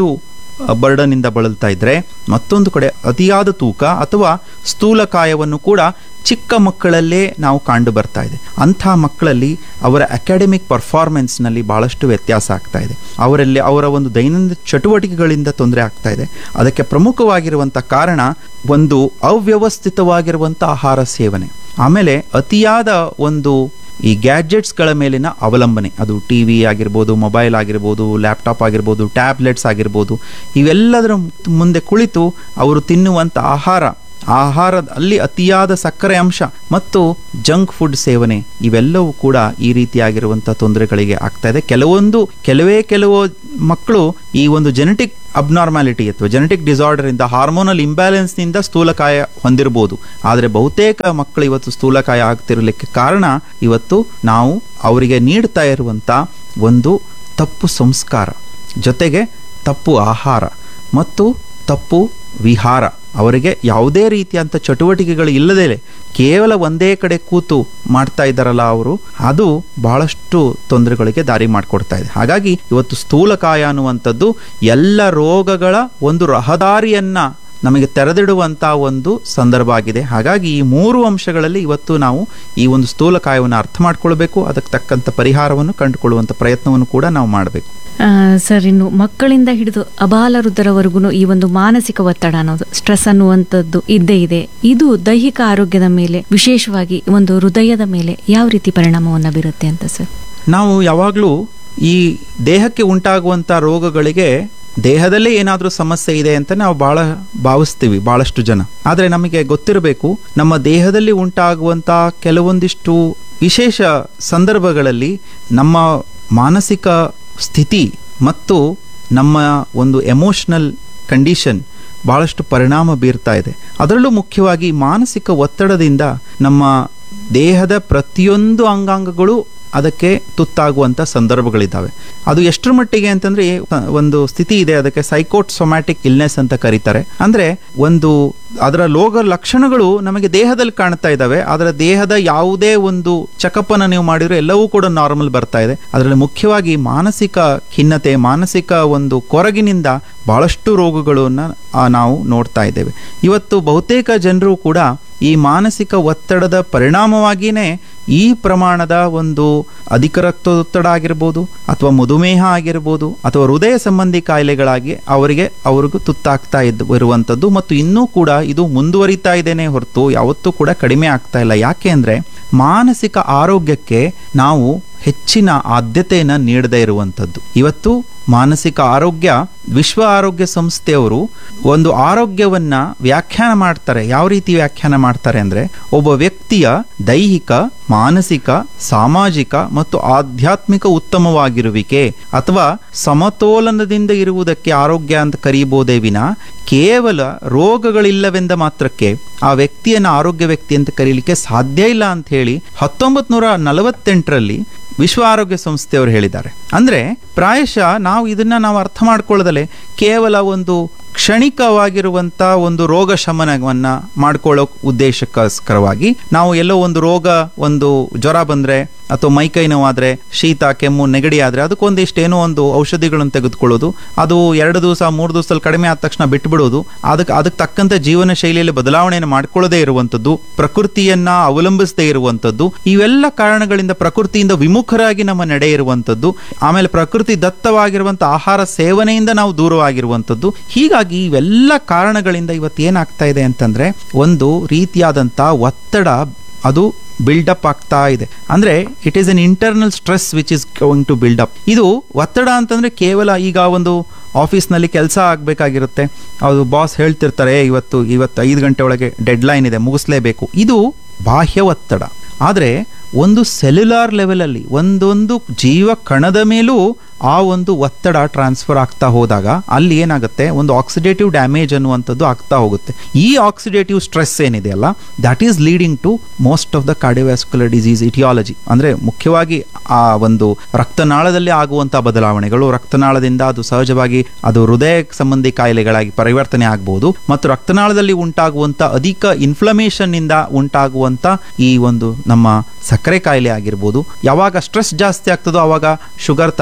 Speaker 2: ಬರ್ಡನ್ ಇಂದ ಬಳಲ್ತಾ ಇದ್ರೆ ಮತ್ತೊಂದು ಕಡೆ ಅತಿಯಾದ ತೂಕ ಅಥವಾ ಸ್ಥೂಲಕಾಯವನ್ನು ಕೂಡ ಚಿಕ್ಕ ಮಕ್ಕಳಲ್ಲೇ ನಾವು ಕಂಡು ಬರ್ತಾ ಇದೆ ಅಂಥ ಮಕ್ಕಳಲ್ಲಿ ಅವರ ಅಕಾಡೆಮಿಕ್ ಪರ್ಫಾರ್ಮೆನ್ಸ್ನಲ್ಲಿ ಬಹಳಷ್ಟು ವ್ಯತ್ಯಾಸ ಆಗ್ತಾ ಇದೆ ಅವರಲ್ಲಿ ಅವರ ಒಂದು ದೈನಂದಿನ ಚಟುವಟಿಕೆಗಳಿಂದ ತೊಂದರೆ ಆಗ್ತಾ ಇದೆ ಅದಕ್ಕೆ ಪ್ರಮುಖವಾಗಿರುವಂಥ ಕಾರಣ ಒಂದು ಅವ್ಯವಸ್ಥಿತವಾಗಿರುವಂಥ ಆಹಾರ ಸೇವನೆ ಆಮೇಲೆ ಅತಿಯಾದ ಒಂದು ಈ ಗ್ಯಾಡ್ಜೆಟ್ಸ್ಗಳ ಮೇಲಿನ ಅವಲಂಬನೆ ಅದು ಟಿ ವಿ ಆಗಿರ್ಬೋದು ಮೊಬೈಲ್ ಆಗಿರ್ಬೋದು ಲ್ಯಾಪ್ಟಾಪ್ ಆಗಿರ್ಬೋದು ಟ್ಯಾಬ್ಲೆಟ್ಸ್ ಆಗಿರ್ಬೋದು ಇವೆಲ್ಲದರ ಮುಂದೆ ಕುಳಿತು ಅವರು ತಿನ್ನುವಂಥ ಆಹಾರ ಆಹಾರದ ಅಲ್ಲಿ ಅತಿಯಾದ ಸಕ್ಕರೆ ಅಂಶ ಮತ್ತು ಜಂಕ್ ಫುಡ್ ಸೇವನೆ ಇವೆಲ್ಲವೂ ಕೂಡ ಈ ರೀತಿಯಾಗಿರುವಂಥ ತೊಂದರೆಗಳಿಗೆ ಆಗ್ತಾ ಇದೆ ಕೆಲವೊಂದು ಕೆಲವೇ ಕೆಲವು ಮಕ್ಕಳು ಈ ಒಂದು ಜೆನೆಟಿಕ್ ಅಬ್ನಾರ್ಮ್ಯಾಲಿಟಿ ಅಥವಾ ಜೆನೆಟಿಕ್ ಡಿಸಾರ್ಡರ್ ಇಂದ ಹಾರ್ಮೋನಲ್ ಇಂಬ್ಯಾಲೆನ್ಸ್ನಿಂದ ಸ್ಥೂಲಕಾಯ ಹೊಂದಿರಬಹುದು ಆದರೆ ಬಹುತೇಕ ಮಕ್ಕಳು ಇವತ್ತು ಸ್ಥೂಲಕಾಯ ಆಗ್ತಿರಲಿಕ್ಕೆ ಕಾರಣ ಇವತ್ತು ನಾವು ಅವರಿಗೆ ನೀಡ್ತಾ ಇರುವಂಥ ಒಂದು ತಪ್ಪು ಸಂಸ್ಕಾರ ಜೊತೆಗೆ ತಪ್ಪು ಆಹಾರ ಮತ್ತು ತಪ್ಪು ವಿಹಾರ ಅವರಿಗೆ ಯಾವುದೇ ರೀತಿಯಂಥ ಚಟುವಟಿಕೆಗಳು ಇಲ್ಲದೇ ಕೇವಲ ಒಂದೇ ಕಡೆ ಕೂತು ಮಾಡ್ತಾ ಇದ್ದಾರಲ್ಲ ಅವರು ಅದು ಬಹಳಷ್ಟು ತೊಂದರೆಗಳಿಗೆ ದಾರಿ ಮಾಡಿಕೊಡ್ತಾ ಇದೆ ಹಾಗಾಗಿ ಇವತ್ತು ಸ್ಥೂಲಕಾಯ ಅನ್ನುವಂಥದ್ದು ಎಲ್ಲ ರೋಗಗಳ ಒಂದು ರಹದಾರಿಯನ್ನ ನಮಗೆ ತೆರೆದಿಡುವಂಥ ಒಂದು ಸಂದರ್ಭ ಆಗಿದೆ ಹಾಗಾಗಿ ಈ ಮೂರು ಅಂಶಗಳಲ್ಲಿ ಇವತ್ತು ನಾವು ಈ ಒಂದು ಸ್ಥೂಲಕಾಯವನ್ನು ಅರ್ಥ ಮಾಡ್ಕೊಳ್ಬೇಕು ಅದಕ್ಕೆ ತಕ್ಕಂಥ ಪರಿಹಾರವನ್ನು ಕಂಡುಕೊಳ್ಳುವಂಥ ಪ್ರಯತ್ನವನ್ನು ಕೂಡ ನಾವು ಮಾಡಬೇಕು
Speaker 1: ಆ, ಸರ್ ಇನ್ನು ಮಕ್ಕಳಿಂದ ಹಿಡಿದು ಅಬಾಲ ವೃದ್ಧರವರೆಗೂ ಈ ಒಂದು ಮಾನಸಿಕ ಒತ್ತಡ ಅನ್ನೋದು ಸ್ಟ್ರೆಸ್ ಅನ್ನುವಂಥದ್ದು ಇದ್ದೇ ಇದೆ ಇದು ದೈಹಿಕ ಆರೋಗ್ಯದ ಮೇಲೆ ವಿಶೇಷವಾಗಿ ಒಂದು ಹೃದಯದ ಮೇಲೆ ಯಾವ ರೀತಿ ಪರಿಣಾಮವನ್ನು ಬೀರುತ್ತೆ ಅಂತ ಸರ್
Speaker 2: ನಾವು ಯಾವಾಗಲೂ ಈ ದೇಹಕ್ಕೆ ಉಂಟಾಗುವಂಥ ರೋಗಗಳಿಗೆ ದೇಹದಲ್ಲೇ ಏನಾದರೂ ಸಮಸ್ಯೆ ಇದೆ ಅಂತ ನಾವು ಭಾಳ ಭಾವಿಸ್ತೀವಿ ಭಾಳಷ್ಟು ಜನ ಆದರೆ ನಮಗೆ ಗೊತ್ತಿರಬೇಕು ನಮ್ಮ ದೇಹದಲ್ಲಿ ಉಂಟಾಗುವಂಥ ಕೆಲವೊಂದಿಷ್ಟು ವಿಶೇಷ ಸಂದರ್ಭಗಳಲ್ಲಿ ನಮ್ಮ ಮಾನಸಿಕ ಸ್ಥಿತಿ ಮತ್ತು ನಮ್ಮ ಒಂದು ಎಮೋಷನಲ್ ಕಂಡೀಷನ್ ಬಹಳಷ್ಟು ಪರಿಣಾಮ ಬೀರ್ತಾ ಇದೆ ಅದರಲ್ಲೂ ಮುಖ್ಯವಾಗಿ ಮಾನಸಿಕ ಒತ್ತಡದಿಂದ ನಮ್ಮ ದೇಹದ ಪ್ರತಿಯೊಂದು ಅಂಗಾಂಗಗಳು ಅದಕ್ಕೆ ತುತ್ತಾಗುವಂಥ ಸಂದರ್ಭಗಳಿದ್ದಾವೆ ಅದು ಎಷ್ಟರ ಮಟ್ಟಿಗೆ ಅಂತಂದ್ರೆ ಒಂದು ಸ್ಥಿತಿ ಇದೆ ಅದಕ್ಕೆ ಸೈಕೋಟ್ ಸೊಮ್ಯಾಟಿಕ್ ಇಲ್ನೆಸ್ ಅಂತ ಕರೀತಾರೆ ಅಂದ್ರೆ ಒಂದು ಅದರ ರೋಗ ಲಕ್ಷಣಗಳು ನಮಗೆ ದೇಹದಲ್ಲಿ ಕಾಣ್ತಾ ಇದ್ದಾವೆ ಅದರ ದೇಹದ ಯಾವುದೇ ಒಂದು ಚೆಕಪ್ ನೀವು ಮಾಡಿದ್ರೆ ಎಲ್ಲವೂ ಕೂಡ ನಾರ್ಮಲ್ ಬರ್ತಾ ಇದೆ ಅದರಲ್ಲಿ ಮುಖ್ಯವಾಗಿ ಮಾನಸಿಕ ಖಿನ್ನತೆ ಮಾನಸಿಕ ಒಂದು ಕೊರಗಿನಿಂದ ಬಹಳಷ್ಟು ರೋಗಗಳನ್ನ ಆ, ನಾವು ನೋಡ್ತಾ ಇದ್ದೇವೆ ಇವತ್ತು ಬಹುತೇಕ ಜನರು ಕೂಡ ಈ ಮಾನಸಿಕ ಒತ್ತಡದ ಪರಿಣಾಮವಾಗಿಯೇ ಈ ಪ್ರಮಾಣದ ಒಂದು ಅಧಿಕ ರಕ್ತದೊತ್ತಡ ಆಗಿರ್ಬೋದು ಅಥವಾ ಮಧುಮೇಹ ಆಗಿರ್ಬೋದು ಅಥವಾ ಹೃದಯ ಸಂಬಂಧಿ ಕಾಯಿಲೆಗಳಾಗಿ ಅವರಿಗೆ ಅವ್ರಿಗೂ ತುತ್ತಾಗ್ತಾ ಇದ್ದು ಇರುವಂಥದ್ದು ಮತ್ತು ಇನ್ನೂ ಕೂಡ ಇದು ಮುಂದುವರಿತಾ ಇದ್ದೇನೆ ಹೊರತು ಯಾವತ್ತೂ ಕೂಡ ಕಡಿಮೆ ಆಗ್ತಾ ಇಲ್ಲ ಯಾಕೆ ಅಂದರೆ ಮಾನಸಿಕ ಆರೋಗ್ಯಕ್ಕೆ ನಾವು ಹೆಚ್ಚಿನ ಆದ್ಯತೆಯನ್ನು ನೀಡದೇ ಇರುವಂಥದ್ದು ಇವತ್ತು ಮಾನಸಿಕ ಆರೋಗ್ಯ ವಿಶ್ವ ಆರೋಗ್ಯ ಸಂಸ್ಥೆಯವರು ಒಂದು ಆರೋಗ್ಯವನ್ನ ವ್ಯಾಖ್ಯಾನ ಮಾಡ್ತಾರೆ ಯಾವ ರೀತಿ ವ್ಯಾಖ್ಯಾನ ಮಾಡ್ತಾರೆ ಅಂದ್ರೆ ಒಬ್ಬ ವ್ಯಕ್ತಿಯ ದೈಹಿಕ ಮಾನಸಿಕ ಸಾಮಾಜಿಕ ಮತ್ತು ಆಧ್ಯಾತ್ಮಿಕ ಉತ್ತಮವಾಗಿರುವಿಕೆ ಅಥವಾ ಸಮತೋಲನದಿಂದ ಇರುವುದಕ್ಕೆ ಆರೋಗ್ಯ ಅಂತ ಕರೀಬೋದೇ ವಿನ ಕೇವಲ ರೋಗಗಳಿಲ್ಲವೆಂದ ಮಾತ್ರಕ್ಕೆ ಆ ವ್ಯಕ್ತಿಯನ್ನು ಆರೋಗ್ಯ ವ್ಯಕ್ತಿ ಅಂತ ಕರೀಲಿಕ್ಕೆ ಸಾಧ್ಯ ಇಲ್ಲ ಅಂತ ಹೇಳಿ ಹತ್ತೊಂಬತ್ ನೂರ ನಲವತ್ತೆಂಟರಲ್ಲಿ ವಿಶ್ವ ಆರೋಗ್ಯ ಸಂಸ್ಥೆಯವರು ಹೇಳಿದ್ದಾರೆ ಅಂದ್ರೆ ಪ್ರಾಯಶಃ ನಾವು ಇದನ್ನ ನಾವು ಅರ್ಥ ಮಾಡ್ಕೊಳ್ಳದಲೆ ಕೇವಲ ಒಂದು ಕ್ಷಣಿಕವಾಗಿರುವಂತ ಒಂದು ರೋಗ ಶಮನವನ್ನ ಮಾಡ್ಕೊಳ್ಳೋ ಉದ್ದೇಶಕ್ಕೋಸ್ಕರವಾಗಿ ನಾವು ಎಲ್ಲೋ ಒಂದು ರೋಗ ಒಂದು ಜ್ವರ ಬಂದ್ರೆ ಅಥವಾ ಮೈಕೈ ನೋವಾದ್ರೆ ಶೀತ ಕೆಮ್ಮು ನೆಗಡಿ ಆದ್ರೆ ಅದಕ್ಕೊಂದಿಷ್ಟು ಏನೋ ಒಂದು ಔಷಧಿಗಳನ್ನು ತೆಗೆದುಕೊಳ್ಳೋದು ಅದು ಎರಡು ದಿವಸ ಮೂರು ದಿವಸದಲ್ಲಿ ಕಡಿಮೆ ಆದ ತಕ್ಷಣ ಬಿಟ್ಬಿಡೋದು ಅದಕ್ಕೆ ಅದಕ್ಕೆ ತಕ್ಕಂತೆ ಜೀವನ ಶೈಲಿಯಲ್ಲಿ ಬದಲಾವಣೆಯನ್ನು ಮಾಡ್ಕೊಳ್ಳದೇ ಇರುವಂಥದ್ದು ಪ್ರಕೃತಿಯನ್ನ ಅವಲಂಬಿಸದೇ ಇರುವಂಥದ್ದು ಇವೆಲ್ಲ ಕಾರಣಗಳಿಂದ ಪ್ರಕೃತಿಯಿಂದ ವಿಮುಖರಾಗಿ ನಮ್ಮ ನಡೆ ಇರುವಂಥದ್ದು ಆಮೇಲೆ ಪ್ರಕೃತಿ ದತ್ತವಾಗಿರುವಂಥ ಆಹಾರ ಸೇವನೆಯಿಂದ ನಾವು ದೂರವಾಗಿರುವಂಥದ್ದು ಹೀಗಾಗಿ ಇವೆಲ್ಲ ಕಾರಣಗಳಿಂದ ಇವತ್ತು ಏನಾಗ್ತಾ ಇದೆ ಅಂತಂದ್ರೆ ಒಂದು ರೀತಿಯಾದಂಥ ಒತ್ತಡ ಅದು ಬಿಲ್ಡಪ್ ಆಗ್ತಾ ಇದೆ ಅಂದ್ರೆ it is an internal stress which is going to build up ಇದು ಒತ್ತಡ ಅಂತಂದ್ರೆ ಕೇವಲ ಈಗ ಒಂದು ಆಫೀಸ್ನಲ್ಲಿ ಕೆಲಸ ಆಗಬೇಕಾಗಿರುತ್ತೆ ಅದು ಬಾಸ್ ಹೇಳ್ತಿರ್ತಾರೆ "ಏ, ಇವತ್ತು ಇವತ್ತು ಐದು ಗಂಟೆ ಒಳಗೆ ಡೆಡ್ ಲೈನ್ ಇದೆ ಮುಗಿಸ್ಲೇಬೇಕು ಇದು ಬಾಹ್ಯ ಒತ್ತಡ ಆದರೆ ಒಂದು ಸೆಲ್ಯುಲಾರ್ ಲೆವೆಲಲ್ಲಿ ಒಂದೊಂದು ಜೀವ ಕಣದ ಮೇಲೂ ಆ ಒಂದು ಒತ್ತಡ ಟ್ರಾನ್ಸ್ಫರ್ ಆಗ್ತಾ ಹೋದಾಗ ಅಲ್ಲಿ ಏನಾಗುತ್ತೆ ಒಂದು ಆಕ್ಸಿಡೇಟಿವ್ ಡ್ಯಾಮೇಜ್ ಅನ್ನುವಂಥದ್ದು ಆಗ್ತಾ ಹೋಗುತ್ತೆ ಈ ಆಕ್ಸಿಡೇಟಿವ್ ಸ್ಟ್ರೆಸ್ ಏನಿದೆಯಲ್ಲ that is leading to most of the cardiovascular disease etiology ಅಂದ್ರೆ ಮುಖ್ಯವಾಗಿ ಆ ಒಂದು ರಕ್ತನಾಳದಲ್ಲಿ ಆಗುವಂತಹ ಬದಲಾವಣೆಗಳು ರಕ್ತನಾಳದಿಂದ ಅದು ಸಹಜವಾಗಿ ಅದು ಹೃದಯ ಸಂಬಂಧಿ ಕಾಯಿಲೆಗಳಾಗಿ ಪರಿವರ್ತನೆ ಆಗಬಹುದು ಮತ್ತು ರಕ್ತನಾಳದಲ್ಲಿ ಉಂಟಾಗುವಂತ ಅಧಿಕ ಇನ್ಫ್ಲಮೇಷನ್ ಇಂದ ಉಂಟಾಗುವಂತ ಈ ಒಂದು ನಮ್ಮ ಸಕ್ಕರೆ ಕಾಯಿಲೆ ಆಗಿರ್ಬೋದು ಯಾವಾಗ ಸ್ಟ್ರೆಸ್ ಜಾಸ್ತಿ ಆಗ್ತದೋ ಅವಾಗ ಶುಗರ್ ತನ್ನಿಂತಾನೆ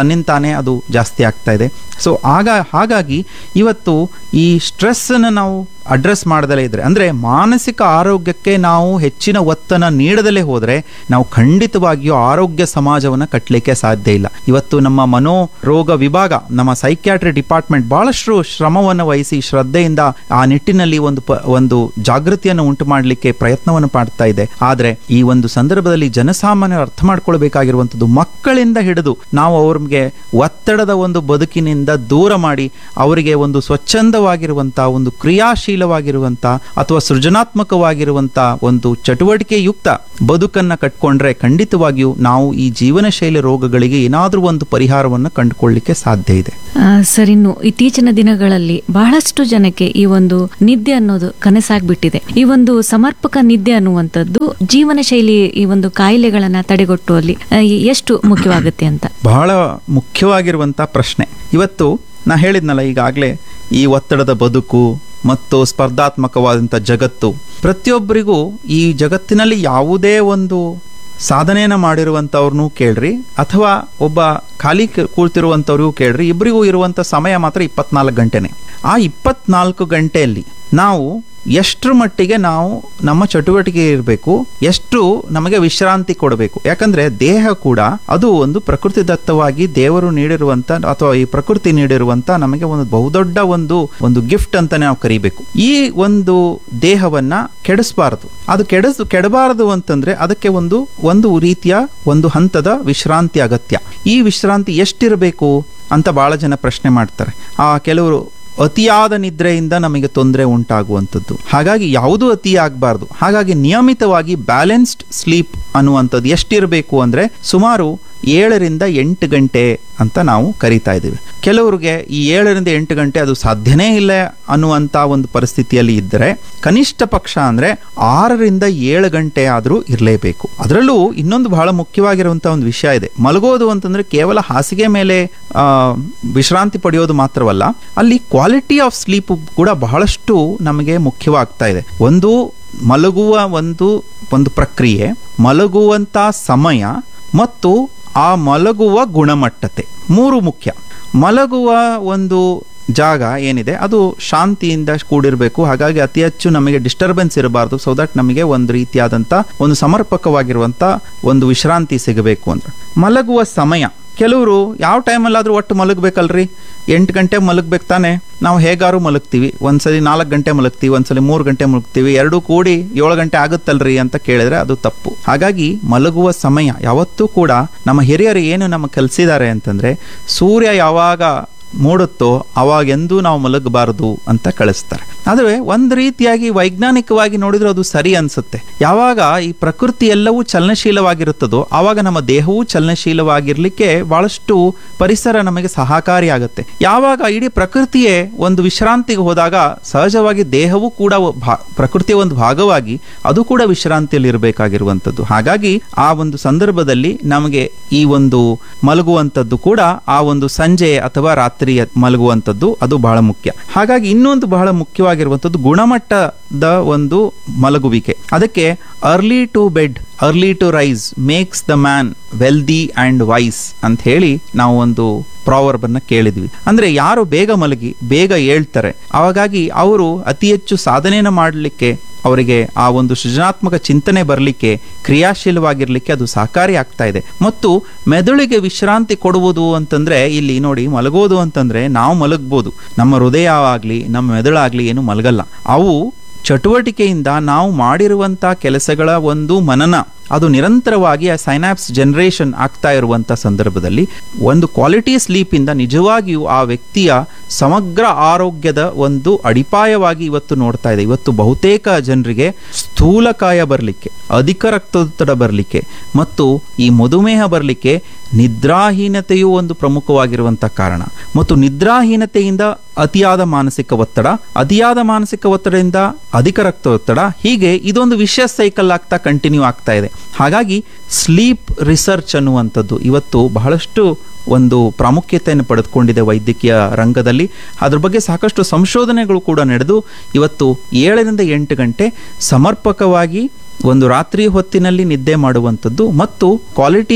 Speaker 2: ಅಂತಲೇ ಅದು ಜಾಸ್ತಿ ಆಗ್ತಾ ಇದೆ ಸೊ ಆಗ ಹಾಗಾಗಿ ಇವತ್ತು ಈ ಸ್ಟ್ರೆಸ್ಸನ್ನು ನಾವು ಅಡ್ರೆಸ್ ಮಾಡದಲೇ ಇದ್ರೆ ಅಂದರೆ ಮಾನಸಿಕ ಆರೋಗ್ಯಕ್ಕೆ ನಾವು ಹೆಚ್ಚಿನ ಒತ್ತನ್ನು ನೀಡದಲೇ ಹೋದರೆ ನಾವು ಖಂಡಿತವಾಗಿಯೂ ಆರೋಗ್ಯ ಸಮಾಜವನ್ನು ಕಟ್ಟಲಿಕ್ಕೆ ಸಾಧ್ಯ ಇಲ್ಲ ಇವತ್ತು ನಮ್ಮ ಮನೋರೋಗ ವಿಭಾಗ ನಮ್ಮ ಸೈಕ್ಯಾಟ್ರಿ ಡಿಪಾರ್ಟ್ಮೆಂಟ್ ಬಹಳಷ್ಟು ಶ್ರಮವನ್ನು ವಹಿಸಿ ಶ್ರದ್ಧೆಯಿಂದ ಆ ನಿಟ್ಟಿನಲ್ಲಿ ಒಂದು ಪ ಒಂದು ಜಾಗೃತಿಯನ್ನು ಉಂಟು ಮಾಡಲಿಕ್ಕೆ ಪ್ರಯತ್ನವನ್ನು ಮಾಡ್ತಾ ಇದೆ ಆದರೆ ಈ ಒಂದು ಸಂದರ್ಭದಲ್ಲಿ ಜನಸಾಮಾನ್ಯರು ಅರ್ಥ ಮಾಡ್ಕೊಳ್ಬೇಕಾಗಿರುವಂಥದ್ದು ಮಕ್ಕಳಿಂದ ಹಿಡಿದು ನಾವು ಅವ್ರಿಗೆ ಒತ್ತಡದ ಒಂದು ಬದುಕಿನಿಂದ ದೂರ ಮಾಡಿ ಅವರಿಗೆ ಒಂದು ಸ್ವಚ್ಛಂದವಾಗಿರುವಂಥ ಒಂದು ಕ್ರಿಯಾಶೀಲವಾಗಿರುವಂಥ ಅಥವಾ ಸೃಜನಾತ್ಮಕವಾಗಿರುವಂಥ ಒಂದು ಚಟುವಟಿಕೆಯುಕ್ತ ಬದುಕನ್ನು ಕಟ್ಕೊಂಡ್ರೆ ಖಂಡಿತವಾಗಿಯೂ ನಾವು ಈ ಜೀವನ ಶೈಲಿ ರೋಗಗಳಿಗೆ ಏನಾದರೂ ಒಂದು ಪರಿಹಾರವನ್ನು ಕಂಡುಕೊಳ್ಳಿಕ್ಕೆ ಸಾಧ್ಯ ಇದೆ
Speaker 1: ಆ, ಸರ್ ಇನ್ನು ಇತ್ತೀಚಿನ ದಿನಗಳಲ್ಲಿ ಬಹಳಷ್ಟು ಜನಕ್ಕೆ ಈ ಒಂದು ನಿದ್ದೆ ಅನ್ನೋದು ಕನಸಾಗ್ಬಿಟ್ಟಿದೆ ಈ ಒಂದು ಸಮರ್ಪಕ ನಿದ್ದೆ ಅನ್ನುವಂಥದ್ದು ಜೀವನ ಶೈಲಿ ಈ ಒಂದು ಕಾಯಿಲೆಗಳನ್ನ ತಡೆಗಟ್ಟುವಲ್ಲಿ ಆ, ಎಷ್ಟು ಮುಖ್ಯವಾಗುತ್ತೆ ಅಂತ
Speaker 2: ಬಹಳ ಮುಖ್ಯವಾಗಿರುವಂಥ ಪ್ರಶ್ನೆ ಇವತ್ತು ನಾ ಹೇಳಿದ್ನಲ್ಲ ಈಗಾಗಲೇ ಈ ಒತ್ತಡದ ಬದುಕು ಮತ್ತು ಸ್ಪರ್ಧಾತ್ಮಕವಾದಂಥ ಜಗತ್ತು ಪ್ರತಿಯೊಬ್ಬರಿಗೂ ಈ ಜಗತ್ತಿನಲ್ಲಿ ಯಾವುದೇ ಒಂದು ಸಾಧನೆಯನ್ನು ಮಾಡಿರುವಂಥವ್ರನ್ನೂ ಕೇಳ್ರಿ ಅಥವಾ ಒಬ್ಬ ಖಾಲಿ ಕ- ಕೂಳ್ತಿರುವಂಥವ್ರಿಗೂ ಕೇಳ್ರಿ ಇಬ್ಬರಿಗೂ ಇರುವಂಥ ಸಮಯ ಮಾತ್ರ ಇಪ್ಪತ್ನಾಲ್ಕು ಗಂಟೆನೆ ಆ ಇಪ್ಪತ್ನಾಲ್ಕು ಗಂಟೆಯಲ್ಲಿ ನಾವು ಎಷ್ಟರ ಮಟ್ಟಿಗೆ ನಾವು ನಮ್ಮ ಚಟುವಟಿಕೆ ಇರಬೇಕು ಎಷ್ಟು ನಮಗೆ ವಿಶ್ರಾಂತಿ ಕೊಡಬೇಕು ಯಾಕಂದ್ರೆ ದೇಹ ಕೂಡ ಅದು ಒಂದು ಪ್ರಕೃತಿ ದತ್ತವಾಗಿ ದೇವರು ನೀಡಿರುವಂತ ಅಥವಾ ಈ ಪ್ರಕೃತಿ ನೀಡಿರುವಂತ ನಮಗೆ ಒಂದು ಬಹುದೊಡ್ಡ ಒಂದು ಒಂದು ಗಿಫ್ಟ್ ಅಂತಾನೆ ನಾವು ಕರಿಬೇಕು ಈ ಒಂದು ದೇಹವನ್ನ ಕೆಡಿಸಬಾರದು ಅದು ಕೆಡಿಸ್ ಕೆಡಬಾರದು ಅಂತಂದ್ರೆ ಅದಕ್ಕೆ ಒಂದು ಒಂದು ರೀತಿಯ ಒಂದು ಹಂತದ ವಿಶ್ರಾಂತಿ ಅಗತ್ಯ ಈ ವಿಶ್ರಾಂತಿ ಎಷ್ಟಿರಬೇಕು ಅಂತ ಬಹಳ ಜನ ಪ್ರಶ್ನೆ ಮಾಡ್ತಾರೆ ಆ ಕೆಲವರು ಅತಿಯಾದ ನಿದ್ರೆಯಿಂದ ನಮಗೆ ತೊಂದರೆ ಉಂಟಾಗುವಂಥದ್ದು ಹಾಗಾಗಿ ಯಾವುದೂ ಅತಿ ಆಗಬಾರ್ದು ಹಾಗಾಗಿ ನಿಯಮಿತವಾಗಿ ಬ್ಯಾಲೆನ್ಸ್ಡ್ ಸ್ಲೀಪ್ ಅನ್ನುವಂಥದ್ದು ಎಷ್ಟಿರಬೇಕು ಅಂದರೆ ಸುಮಾರು ಏಳರಿಂದ ಎಂಟು ಗಂಟೆ ಅಂತ ನಾವು ಕರಿತಾ ಇದ್ದೀವಿ ಕೆಲವ್ರಿಗೆ ಈ ಏಳರಿಂದ ಎಂಟು ಗಂಟೆ ಅದು ಸಾಧ್ಯನೇ ಇಲ್ಲ ಅನ್ನುವಂಥ ಒಂದು ಪರಿಸ್ಥಿತಿಯಲ್ಲಿ ಇದ್ದರೆ ಕನಿಷ್ಠ ಪಕ್ಷ ಅಂದರೆ ಆರರಿಂದ ಏಳು ಗಂಟೆ ಆದರೂ ಇರಲೇಬೇಕು ಅದರಲ್ಲೂ ಇನ್ನೊಂದು ಬಹಳ ಮುಖ್ಯವಾಗಿರುವಂಥ ಒಂದು ವಿಷಯ ಇದೆ ಮಲಗೋದು ಅಂತಂದ್ರೆ ಕೇವಲ ಹಾಸಿಗೆ ಮೇಲೆ ಆ, ವಿಶ್ರಾಂತಿ ಪಡೆಯೋದು ಮಾತ್ರವಲ್ಲ ಅಲ್ಲಿ ಕ್ವಾಲಿಟಿ ಆಫ್ ಸ್ಲೀಪ್ ಕೂಡ ಬಹಳಷ್ಟು ನಮಗೆ ಮುಖ್ಯವಾಗ್ತಾ ಇದೆ ಒಂದು ಮಲಗುವ ಒಂದು ಒಂದು ಪ್ರಕ್ರಿಯೆ ಮಲಗುವಂಥ ಸಮಯ ಮತ್ತು ಆ ಮಲಗುವ ಗುಣಮಟ್ಟತೆ ಮೂರು ಮುಖ್ಯ ಮಲಗುವ ಒಂದು ಜಾಗ ಏನಿದೆ ಅದು ಶಾಂತಿಯಿಂದ ಕೂಡಿರಬೇಕು ಹಾಗಾಗಿ ಅತಿ ಹೆಚ್ಚು ನಮಗೆ ಡಿಸ್ಟರ್ಬೆನ್ಸ್ ಇರಬಾರ್ದು ಸೊ ದಟ್ ನಮಗೆ ಒಂದು ರೀತಿಯಾದಂಥ ಒಂದು ಸಮರ್ಪಕವಾಗಿರುವಂಥ ಒಂದು ವಿಶ್ರಾಂತಿ ಸಿಗಬೇಕು ಅಂದ್ರೆ ಮಲಗುವ ಸಮಯ ಕೆಲವರು ಯಾವ ಟೈಮಲ್ಲಾದರೂ ಒಟ್ಟು ಮಲಗಬೇಕಲ್ರಿ ಎಂಟು ಗಂಟೆ ಮಲಗ್ಬೇಕು ತಾನೆ ನಾವು ಹೇಗಾರು ಮಲಗ್ತೀವಿ ಒಂದ್ಸಲಿ ನಾಲ್ಕು ಗಂಟೆ ಮಲಗ್ತೀವಿ ಒಂದ್ಸಲಿ ಮೂರು ಗಂಟೆ ಮಲಗ್ತೀವಿ ಎರಡೂ ಕೂಡಿ ಏಳು ಗಂಟೆ ಆಗುತ್ತಲ್ರಿ ಅಂತ ಕೇಳಿದ್ರೆ ಅದು ತಪ್ಪು ಹಾಗಾಗಿ ಮಲಗುವ ಸಮಯ ಯಾವತ್ತೂ ಕೂಡ ನಮ್ಮ ಹಿರಿಯರು ಏನು ನಮ್ಮ ಕಲಿಸಿದ್ದಾರೆ ಅಂತಂದ್ರೆ ಸೂರ್ಯ ಯಾವಾಗ ಮೂಡುತ್ತೋ ಅವಾಗೆಂದೂ ನಾವು ಮಲಗಬಾರದು ಅಂತ ಕಳಿಸ್ತಾರೆ ಆದರೆ ಒಂದು ರೀತಿಯಾಗಿ ವೈಜ್ಞಾನಿಕವಾಗಿ ನೋಡಿದ್ರೆ ಅದು ಸರಿ ಅನ್ಸುತ್ತೆ ಯಾವಾಗ ಈ ಪ್ರಕೃತಿ ಎಲ್ಲವೂ ಚಲನಶೀಲವಾಗಿರುತ್ತದೋ ಆವಾಗ ನಮ್ಮ ದೇಹವೂ ಚಲನಶೀಲವಾಗಿರ್ಲಿಕ್ಕೆ ಬಹಳಷ್ಟು ಪರಿಸರ ನಮಗೆ ಸಹಕಾರಿಯಾಗುತ್ತೆ ಯಾವಾಗ ಇಡೀ ಪ್ರಕೃತಿಯೇ ಒಂದು ವಿಶ್ರಾಂತಿಗೆ ಹೋದಾಗ ಸಹಜವಾಗಿ ದೇಹವೂ ಕೂಡ ಭಾ- ಪ್ರಕೃತಿಯ ಒಂದು ಭಾಗವಾಗಿ ಅದು ಕೂಡ ವಿಶ್ರಾಂತಿಯಲ್ಲಿ ಇರಬೇಕಾಗಿರುವಂಥದ್ದು ಹಾಗಾಗಿ ಆ ಒಂದು ಸಂದರ್ಭದಲ್ಲಿ ನಮಗೆ ಈ ಒಂದು ಮಲಗುವಂಥದ್ದು ಕೂಡ ಆ ಒಂದು ಸಂಜೆ ಅಥವಾ ರಾತ್ರಿ ಮಲಗುವಂಥದ್ದು ಅದು ಬಹಳ ಮುಖ್ಯ ಹಾಗಾಗಿ ಇನ್ನೊಂದು ಬಹಳ ಮುಖ್ಯವಾಗಿರುವಂಥದ್ದು ಗುಣಮಟ್ಟದ ಒಂದು ಮಲಗುವಿಕೆ ಅದಕ್ಕೆ early to bed early to rise makes the man wealthy and wise ಅಂತ ಹೇಳಿ ನಾವು ಒಂದು ಪ್ರಾವರ್ಬ್ ಅನ್ನ ಕೇಳಿದ್ವಿ ಅಂದ್ರೆ ಯಾರು ಬೇಗ ಮಲಗಿ ಬೇಗ ಏಳ್ತಾರೆ ಅವಾಗಾಗಿ ಅವರು ಅತಿ ಹೆಚ್ಚು ಸಾಧನೆಯನ್ನು ಮಾಡಲಿಕ್ಕೆ ಅವರಿಗೆ ಆ ಒಂದು ಸೃಜನಾತ್ಮಕ ಚಿಂತನೆ ಬರಲಿಕ್ಕೆ ಕ್ರಿಯಾಶೀಲವಾಗಿರ್ಲಿಕ್ಕೆ ಅದು ಸಹಕಾರಿ ಆಗ್ತಾ ಇದೆ ಮತ್ತು ಮೆದುಳಿಗೆ ವಿಶ್ರಾಂತಿ ಕೊಡುವುದು ಅಂತಂದ್ರೆ ಇಲ್ಲಿ ನೋಡಿ ಮಲಗೋದು ಅಂತಂದ್ರೆ ನಾವು ಮಲಗ್ಬೋದು ನಮ್ಮ ಹೃದಯ ಆಗ್ಲಿ ನಮ್ಮ ಮೆದುಳಾಗ್ಲಿ ಏನು ಮಲಗಲ್ಲ ಅವು ಚಟುವಟಿಕೆಯಿಂದ ನಾವು ಮಾಡಿರುವಂಥ ಕೆಲಸಗಳ ಒಂದು ಮನನ ಅದು ನಿರಂತರವಾಗಿ ಆ ಸೈನಾಪ್ಸ್ ಜನರೇಷನ್ ಆಗ್ತಾ ಇರುವಂಥ ಸಂದರ್ಭದಲ್ಲಿ ಒಂದು ಕ್ವಾಲಿಟಿ ಸ್ಲೀಪಿಂದ ನಿಜವಾಗಿಯೂ ಆ ವ್ಯಕ್ತಿಯ ಸಮಗ್ರ ಆರೋಗ್ಯದ ಒಂದು ಅಡಿಪಾಯವಾಗಿ ಇವತ್ತು ನೋಡ್ತಾ ಇದೆ ಇವತ್ತು ಬಹುತೇಕ ಜನರಿಗೆ ಸ್ಥೂಲಕಾಯ ಬರಲಿಕ್ಕೆ ಅಧಿಕ ರಕ್ತದೊತ್ತಡ ಬರಲಿಕ್ಕೆ ಮತ್ತು ಈ ಮಧುಮೇಹ ಬರಲಿಕ್ಕೆ ನಿದ್ರಾಹೀನತೆಯು ಒಂದು ಪ್ರಮುಖವಾಗಿರುವಂಥ ಕಾರಣ ಮತ್ತು ನಿದ್ರಾಹೀನತೆಯಿಂದ ಅತಿಯಾದ ಮಾನಸಿಕ ಒತ್ತಡ ಅತಿಯಾದ ಮಾನಸಿಕ ಒತ್ತಡದಿಂದ ಅಧಿಕ ರಕ್ತದೊತ್ತಡ ಹೀಗೆ ಇದೊಂದು ವಿಷಯ ಸೈಕಲ್ ಆಗ್ತಾ ಕಂಟಿನ್ಯೂ ಆಗ್ತಾ ಇದೆ ಹಾಗಾಗಿ ಸ್ಲೀಪ್ ರಿಸರ್ಚ್ ಅನ್ನುವಂಥದ್ದು ಇವತ್ತು ಬಹಳಷ್ಟು ಒಂದು ಪ್ರಾಮುಖ್ಯತೆಯನ್ನು ಪಡೆದುಕೊಂಡಿದೆ ವೈದ್ಯಕೀಯ ರಂಗದಲ್ಲಿ ಅದ್ರ ಬಗ್ಗೆ ಸಾಕಷ್ಟು ಸಂಶೋಧನೆಗಳು ಕೂಡ ನಡೆದು ಇವತ್ತು ಏಳರಿಂದ ಎಂಟು ಗಂಟೆ ಸಮರ್ಪಕವಾಗಿ ಒಂದು ರಾತ್ರಿ ಹೊತ್ತಿನಲ್ಲಿ ನಿದ್ದೆ ಮಾಡುವಂಥದ್ದು ಮತ್ತು ಕ್ವಾಲಿಟಿ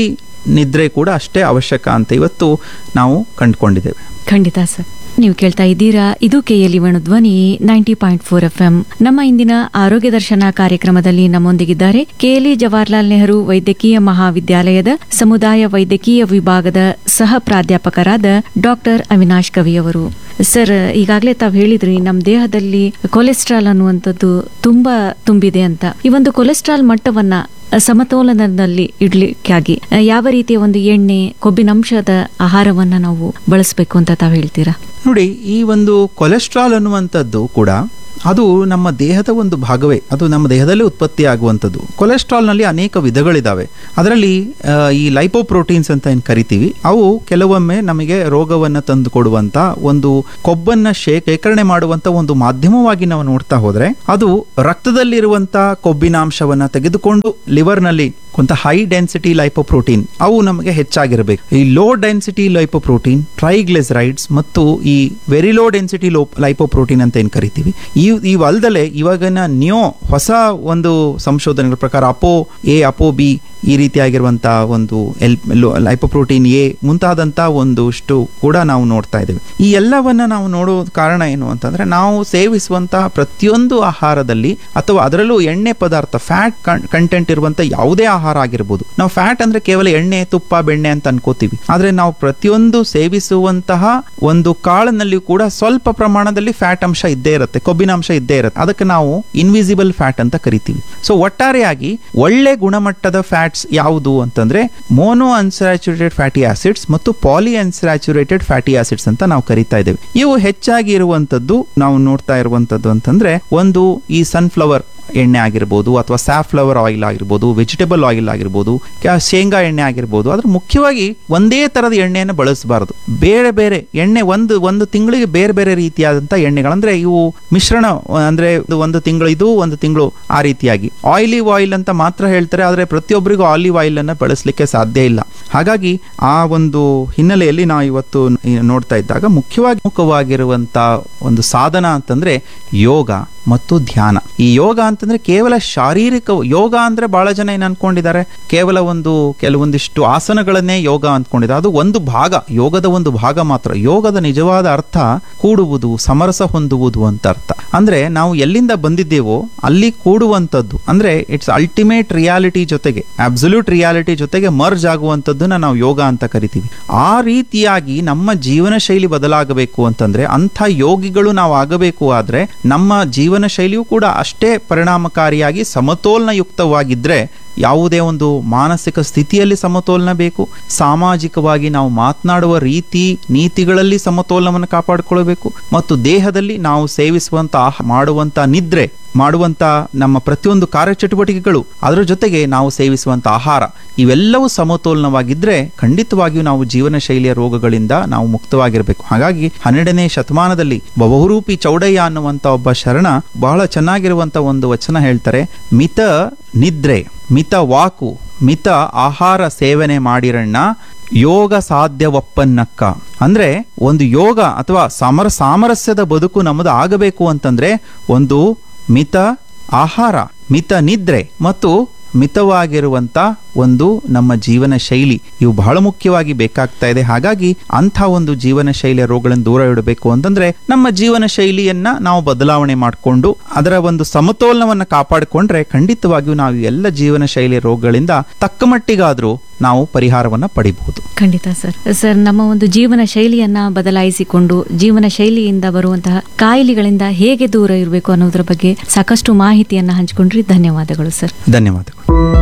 Speaker 2: ನಿದ್ರೆ ಕೂಡ ಅಷ್ಟೇ ಅವಶ್ಯಕ ಅಂತ ಇವತ್ತು ನಾವು ಕಂಡುಕೊಂಡಿದ್ದೇವೆ
Speaker 1: ಖಂಡಿತ ಸರ್ ನೀವು ಕೇಳ್ತಾ ಇದ್ದೀರಾ ಇದು KLE Dhwani ninety point four F M ನಮ್ಮ ಇಂದಿನ ಆರೋಗ್ಯ ದರ್ಶನ ಕಾರ್ಯಕ್ರಮದಲ್ಲಿ ನಮ್ಮೊಂದಿಗಿದ್ದಾರೆ ಕೆಎಲ್ಇ ಜವಾಹರ್ಲಾಲ್ ನೆಹರು ವೈದ್ಯಕೀಯ ಮಹಾವಿದ್ಯಾಲಯದ ಸಮುದಾಯ ವೈದ್ಯಕೀಯ ವಿಭಾಗದ ಸಹ ಪ್ರಾಧ್ಯಾಪಕರಾದ ಡಾಕ್ಟರ್ ಅವಿನಾಶ್ ಕವಿ ಅವರು ಸರ್ ಈಗಾಗಲೇ ತಾವು ಹೇಳಿದ್ರಿ ನಮ್ಮ ದೇಹದಲ್ಲಿ ಕೊಲೆಸ್ಟ್ರಾಲ್ ಅನ್ನುವಂಥದ್ದು ತುಂಬಾ ತುಂಬಿದೆ ಅಂತ ಈ ಒಂದು ಕೊಲೆಸ್ಟ್ರಾಲ್ ಮಟ್ಟವನ್ನ ಸಮತೋಲನದಲ್ಲಿ ಇಡ್ಲಿಕ್ಕಾಗಿ ಆ, ಯಾವ ರೀತಿಯ ಒಂದು ಎಣ್ಣೆ ಕೊಬ್ಬಿನಂಶದ ಆಹಾರವನ್ನ ನಾವು ಬಳಸಬೇಕು ಅಂತ ತಾವು ಹೇಳ್ತೀರಾ
Speaker 2: ನೋಡಿ ಈ ಒಂದು ಕೊಲೆಸ್ಟ್ರಾಲ್ ಅನ್ನುವಂಥದ್ದು ಕೂಡ ಅದು ನಮ್ಮ ದೇಹದ ಒಂದು ಭಾಗವೇ ಅದು ನಮ್ಮ ದೇಹದಲ್ಲಿ ಉತ್ಪತ್ತಿ ಆಗುವಂಥದ್ದು ಕೊಲೆಸ್ಟ್ರಾಲ್ನಲ್ಲಿ ಅನೇಕ ವಿಧಗಳಿದ್ದಾವೆ ಅದರಲ್ಲಿ ಆ, ಈ ಲೈಪೋಪ್ರೋಟೀನ್ಸ್ ಅಂತ ಏನು ಕರಿತೀವಿ ಅವು ಕೆಲವೊಮ್ಮೆ ನಮಗೆ ರೋಗವನ್ನು ತಂದು ಕೊಡುವಂತ ಒಂದು ಕೊಬ್ಬನ್ನ ಶೇ- ಶೇಖರಣೆ ಮಾಡುವಂತ ಒಂದು ಮಾಧ್ಯಮವಾಗಿ ನಾವು ನೋಡ್ತಾ ಹೋದ್ರೆ ಅದು ರಕ್ತದಲ್ಲಿರುವಂತ ಕೊಬ್ಬಿನಾಂಶವನ್ನ ತೆಗೆದುಕೊಂಡು ಲಿವರ್ನಲ್ಲಿ ಕೊಂತ ಹೈ ಡೆನ್ಸಿಟಿ ಲೈಪೋಪ್ರೋಟೀನ್ ಅವು ನಮಗೆ ಹೆಚ್ಚಾಗಿರಬೇಕು ಈ ಲೋ ಡೆನ್ಸಿಟಿ ಲೈಪೋಪ್ರೋಟೀನ್ ಟ್ರೈಗ್ಲಿಸರೈಡ್ಸ್ ಮತ್ತು ಈ very low density low lipoprotein ಅಂತ ಏನು ಕರಿತೀವಿ ಈ ಇವಲ್ದಲೆ ಇವಾಗಿನ ನ್ಯೋ ಹೊಸ ಒಂದು ಸಂಶೋಧನೆಗಳ ಪ್ರಕಾರ ಅಪೋ ಎ ಅಪೋ ಬಿ ಈ ರೀತಿಯಾಗಿರುವಂತಹ ಒಂದು ಎಲ್ ಲೈಪೋಪ್ರೋಟೀನ್ ಎ ಮುಂತಾದಂತ ಒಂದಷ್ಟು ಕೂಡ ನಾವು ನೋಡ್ತಾ ಇದ್ದೇವೆ ಈ ಎಲ್ಲವನ್ನ ನಾವು ನೋಡೋ ಕಾರಣ ಏನು ಅಂತಂದ್ರೆ ನಾವು ಸೇವಿಸುವಂತಹ ಪ್ರತಿಯೊಂದು ಆಹಾರದಲ್ಲಿ ಅಥವಾ ಅದರಲ್ಲೂ ಎಣ್ಣೆ ಪದಾರ್ಥ ಫ್ಯಾಟ್ ಕಂಟೆಂಟ್ ಇರುವಂತ ಯಾವುದೇ ಆಹಾರ ಆಗಿರ್ಬೋದು ನಾವು ಫ್ಯಾಟ್ ಅಂದ್ರೆ ಕೇವಲ ಎಣ್ಣೆ ತುಪ್ಪ ಬೆಣ್ಣೆ ಅಂತ ಅನ್ಕೋತೀವಿ ಆದ್ರೆ ನಾವು ಪ್ರತಿಯೊಂದು ಸೇವಿಸುವಂತಹ ಒಂದು ಕಾಳಿನಲ್ಲಿ ಕೂಡ ಸ್ವಲ್ಪ ಪ್ರಮಾಣದಲ್ಲಿ ಫ್ಯಾಟ್ ಅಂಶ ಇದ್ದೇ ಇರುತ್ತೆ ಕೊಬ್ಬಿನಾಂಶ ಇದ್ದೇ ಇರುತ್ತೆ ಅದಕ್ಕೆ ನಾವು ಇನ್ವಿಸಿಬಲ್ ಫ್ಯಾಟ್ ಅಂತ ಕರಿತೀವಿ ಸೊ ಒಟ್ಟಾರೆಯಾಗಿ ಒಳ್ಳೆ ಗುಣಮಟ್ಟದ ಫ್ಯಾಟ್ಸ್ ಯಾವುದು ಅಂತಂದ್ರೆ ಮೋನೋ ಅನ್ಸ್ಯಾಚುರೇಟೆಡ್ ಫ್ಯಾಟಿ ಆಸಿಡ್ಸ್ ಮತ್ತು ಪಾಲಿ ಅನ್ಸ್ಯಾಚುರೇಟೆಡ್ ಫ್ಯಾಟಿ ಆಸಿಡ್ಸ್ ಅಂತ ನಾವು ಕರಿತಾ ಇದ್ದೇವೆ ಇವು ಹೆಚ್ಚಾಗಿ ಇರುವಂತದ್ದು ನಾವು ನೋಡ್ತಾ ಇರುವಂತದ್ದು ಅಂತಂದ್ರೆ ಒಂದು ಈ ಸನ್ಫ್ಲವರ್ ಎಣ್ಣೆ ಆಗಿರ್ಬೋದು ಅಥವಾ ಸ್ಯಾಫ್ಲವರ್ ಆಯಿಲ್ ಆಗಿರ್ಬೋದು ವೆಜಿಟೇಬಲ್ ಆಯಿಲ್ ಆಗಿರ್ಬೋದು ಕ್ಯಾ- ಶೇಂಗಾ ಎಣ್ಣೆ ಆಗಿರ್ಬೋದು ಅದ್ರ ಮುಖ್ಯವಾಗಿ ಒಂದೇ ತರದ ಎಣ್ಣೆಯನ್ನು ಬಳಸಬಾರದು ಬೇರೆ ಬೇರೆ ಎಣ್ಣೆ ಒಂದು ಒಂದು ತಿಂಗಳಿಗೆ ಬೇರೆ ಬೇರೆ ರೀತಿಯಾದಂಥ ಎಣ್ಣೆಗಳಂದ್ರೆ ಇವು ಮಿಶ್ರಣ ಅಂದ್ರೆ ಇದು ಒಂದು ತಿಂಗಳು ಇದು ಒಂದು ತಿಂಗಳು ಆ ರೀತಿಯಾಗಿ ಆಯಿಲಿವ್ ಆಯಿಲ್ ಅಂತ ಮಾತ್ರ ಹೇಳ್ತಾರೆ ಆದರೆ ಪ್ರತಿಯೊಬ್ಬರಿಗೂ ಆಲಿವ್ ಆಯಿಲ್ ಅನ್ನ ಬಳಸಲಿಕ್ಕೆ ಸಾಧ್ಯ ಇಲ್ಲ ಹಾಗಾಗಿ ಆ ಒಂದು ಹಿನ್ನೆಲೆಯಲ್ಲಿ ನಾವು ಇವತ್ತು ನೋಡ್ತಾ ಇದ್ದಾಗ ಮುಖ್ಯವಾಗಿ ಮುಖವಾಗಿರುವಂತ ಒಂದು ಸಾಧನ ಅಂತಂದ್ರೆ ಯೋಗ ಮತ್ತು ಧ್ಯಾನ ಈ ಯೋಗ ಅಂತಂದ್ರೆ ಕೇವಲ ಶಾರೀರಿಕ ಯೋಗ ಅಂದ್ರೆ ಬಹಳ ಜನ ಏನ್ ಅನ್ಕೊಂಡಿದ್ದಾರೆ ಕೇವಲ ಒಂದು ಕೆಲವೊಂದಿಷ್ಟು ಆಸನಗಳನ್ನೇ ಯೋಗ ಅಂದ್ಕೊಂಡಿದ್ದಾರೆ ಅದು ಒಂದು ಭಾಗ ಯೋಗದ ಒಂದು ಭಾಗ ಮಾತ್ರ ಯೋಗದ ನಿಜವಾದ ಅರ್ಥ ಕೂಡುವುದು ಸಮರಸ ಹೊಂದುವುದು ಅಂತ ಅರ್ಥ ಅಂದ್ರೆ ನಾವು ಎಲ್ಲಿಂದ ಬಂದಿದ್ದೇವೋ ಅಲ್ಲಿ ಕೂಡುವಂಥದ್ದು ಅಂದ್ರೆ ಇಟ್ಸ್ ಅಲ್ಟಿಮೇಟ್ ರಿಯಾಲಿಟಿ ಜೊತೆಗೆ ಅಬ್ಸಲ್ಯೂಟ್ ರಿಯಾಲಿಟಿ ಜೊತೆಗೆ ಮರ್ಜ್ ಆಗುವಂಥದ್ದನ್ನ ನಾವು ಯೋಗ ಅಂತ ಕರಿತೀವಿ ಆ ರೀತಿಯಾಗಿ ನಮ್ಮ ಜೀವನ ಶೈಲಿ ಬದಲಾಗಬೇಕು ಅಂತಂದ್ರೆ ಅಂಥ ಯೋಗಿಗಳು ನಾವು ಆಗಬೇಕು ಆದ್ರೆ ನಮ್ಮ ಜೀವನ ಶೈಲಿಯೂ ಕೂಡ ಅಷ್ಟೇ ಪರಿಣಾಮಕಾರಿಯಾಗಿ ಸಮತೋಲನಯುಕ್ತವಾಗಿದ್ರೆ ಯಾವುದೇ ಒಂದು ಮಾನಸಿಕ ಸ್ಥಿತಿಯಲ್ಲಿ ಸಮತೋಲನ ಬೇಕು ಸಾಮಾಜಿಕವಾಗಿ ನಾವು ಮಾತನಾಡುವ ರೀತಿ ನೀತಿಗಳಲ್ಲಿ ಸಮತೋಲನವನ್ನು ಕಾಪಾಡಿಕೊಳ್ಳಬೇಕು ಮತ್ತು ದೇಹದಲ್ಲಿ ನಾವು ಸೇವಿಸುವಂತ ಆಹ ಮಾಡುವಂತ ನಿದ್ರೆ ಮಾಡುವಂತ ನಮ್ಮ ಪ್ರತಿಯೊಂದು ಕಾರ್ಯಚಟುವಟಿಕೆಗಳು ಅದರ ಜೊತೆಗೆ ನಾವು ಸೇವಿಸುವಂತ ಆಹಾರ ಇವೆಲ್ಲವೂ ಸಮತೋಲನವಾಗಿದ್ರೆ ಖಂಡಿತವಾಗಿಯೂ ನಾವು ಜೀವನ ಶೈಲಿಯ ರೋಗಗಳಿಂದ ನಾವು ಮುಕ್ತವಾಗಿರಬೇಕು ಹಾಗಾಗಿ ಹನ್ನೆರಡನೇ ಶತಮಾನದಲ್ಲಿ ಬಹುರೂಪಿ ಚೌಡಯ್ಯ ಅನ್ನುವಂತ ಒಬ್ಬ ಶರಣ ಬಹಳ ಚೆನ್ನಾಗಿರುವಂತ ಒಂದು ವಚನ ಹೇಳ್ತಾರೆ ಮಿತ ನಿದ್ರೆ ಮಿತ ವಾಕು ಮಿತ ಆಹಾರ ಸೇವನೆ ಮಾಡಿರಣ್ಣ ಯೋಗ ಸಾಧ್ಯವಪ್ಪನ್ನಕ್ಕ ಅಂದ್ರೆ ಒಂದು ಯೋಗ ಅಥವಾ ಸಮರ ಸಾಮರಸ್ಯದ ಬದುಕು ನಮ್ಮದು ಆಗಬೇಕು ಅಂತಂದ್ರೆ ಒಂದು ಮಿತ ಆಹಾರ ಮಿತ ನಿದ್ರೆ ಮತ್ತು ಮಿತವಾಗಿರುವಂತ ಒಂದು ನಮ್ಮ ಜೀವನ ಶೈಲಿ ಇವು ಬಹಳ ಮುಖ್ಯವಾಗಿ ಬೇಕಾಗ್ತಾ ಇದೆ ಹಾಗಾಗಿ ಅಂಥ ಒಂದು ಜೀವನ ಶೈಲಿಯ ರೋಗಗಳನ್ನು ದೂರ ಇಡಬೇಕು ಅಂತಂದ್ರೆ ನಮ್ಮ ಜೀವನ ಶೈಲಿಯನ್ನ ನಾವು ಬದಲಾವಣೆ ಮಾಡಿಕೊಂಡು ಅದರ ಒಂದು ಸಮತೋಲನವನ್ನು ಕಾಪಾಡಿಕೊಂಡ್ರೆ ಖಂಡಿತವಾಗಿಯೂ ನಾವು ಎಲ್ಲ ಜೀವನ ಶೈಲಿಯ ರೋಗಗಳಿಂದ ತಕ್ಕ ಮಟ್ಟಿಗಾದ್ರೂ ನಾವು ಪರಿಹಾರವನ್ನ ಪಡಿಬಹುದು
Speaker 1: ಖಂಡಿತ ಸರ್ ಸರ್ ನಮ್ಮ ಒಂದು ಜೀವನ ಶೈಲಿಯನ್ನ ಬದಲಾಯಿಸಿಕೊಂಡು ಜೀವನ ಶೈಲಿಯಿಂದ ಬರುವಂತಹ ಕಾಯಿಲೆಗಳಿಂದ ಹೇಗೆ ದೂರ ಇರಬೇಕು ಅನ್ನೋದ್ರ ಬಗ್ಗೆ ಸಾಕಷ್ಟು ಮಾಹಿತಿಯನ್ನ ಹಂಚಿಕೊಂಡ್ರಿ ಧನ್ಯವಾದಗಳು ಸರ್
Speaker 2: ಧನ್ಯವಾದಗಳು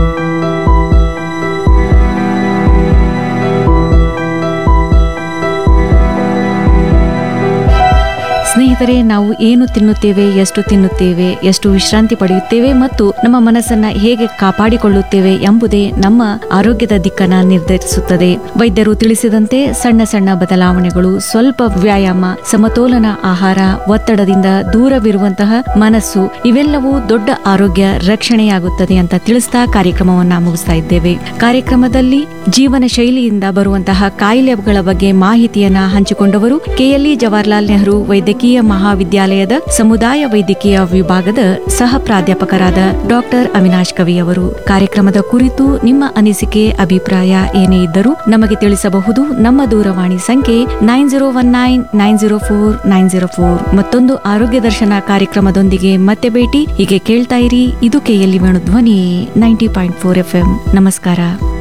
Speaker 1: ಸ್ನೇಹಿತರೆ ನಾವು ಏನು ತಿನ್ನುತ್ತೇವೆ ಎಷ್ಟು ತಿನ್ನುತ್ತೇವೆ ಎಷ್ಟು ವಿಶ್ರಾಂತಿ ಪಡೆಯುತ್ತೇವೆ ಮತ್ತು ನಮ್ಮ ಮನಸ್ಸನ್ನ ಹೇಗೆ ಕಾಪಾಡಿಕೊಳ್ಳುತ್ತೇವೆ ಎಂಬುದೇ ನಮ್ಮ ಆರೋಗ್ಯದ ದಿಕ್ಕನ್ನ ನಿರ್ಧರಿಸುತ್ತದೆ ವೈದ್ಯರು ತಿಳಿಸಿದಂತೆ ಸಣ್ಣ ಸಣ್ಣ ಬದಲಾವಣೆಗಳು ಸ್ವಲ್ಪ ವ್ಯಾಯಾಮ ಸಮತೋಲನ ಆಹಾರ ಒತ್ತಡದಿಂದ ದೂರವಿರುವಂತಹ ಮನಸ್ಸು ಇವೆಲ್ಲವೂ ದೊಡ್ಡ ಆರೋಗ್ಯ ರಕ್ಷಣೆಯಾಗುತ್ತದೆ ಅಂತ ತಿಳಿಸ್ತಾ ಕಾರ್ಯಕ್ರಮವನ್ನ ಮುಗಿಸ್ತಾ ಇದ್ದೇವೆ ಕಾರ್ಯಕ್ರಮದಲ್ಲಿ ಜೀವನ ಶೈಲಿಯಿಂದ ಬರುವಂತಹ ಕಾಯಿಲೆಗಳ ಬಗ್ಗೆ ಮಾಹಿತಿಯನ್ನ ಹಂಚಿಕೊಂಡವರು ಕೆಎಲ್ಇ ಜವಾಹರ್ಲಾಲ್ ನೆಹರು ವೈದ್ಯಕೀಯ ಮಹಾವಿದ್ಯಾಲಯದ ಸಮುದಾಯ ವೈದ್ಯಕೀಯ ವಿಭಾಗದ ಸಹ ಪ್ರಾಧ್ಯಾಪಕರಾದ ಡಾಕ್ಟರ್ ಅವಿನಾಶ್ ಕವಿ ಅವರು ಕಾರ್ಯಕ್ರಮದ ಕುರಿತು ನಿಮ್ಮ ಅನಿಸಿಕೆ ಅಭಿಪ್ರಾಯ ಏನೇ ಇದ್ದರೂ ನಮಗೆ ತಿಳಿಸಬಹುದು ನಮ್ಮ ದೂರವಾಣಿ ಸಂಖ್ಯೆ nine zero one nine nine zero four nine zero four ಮತ್ತೊಂದು ಆರೋಗ್ಯ ದರ್ಶನ ಕಾರ್ಯಕ್ರಮದೊಂದಿಗೆ ಮತ್ತೆ ಭೇಟಿ ಹೀಗೆ ಕೇಳ್ತಾ ಇರಿ ಇದು ಕೆಎಲ್ಇ ವೇಣು ಧ್ವನಿ ನೈಂಟಿ ಪಾಯಿಂಟ್ ಫೋರ್ ಎಫ್ ನಮಸ್ಕಾರ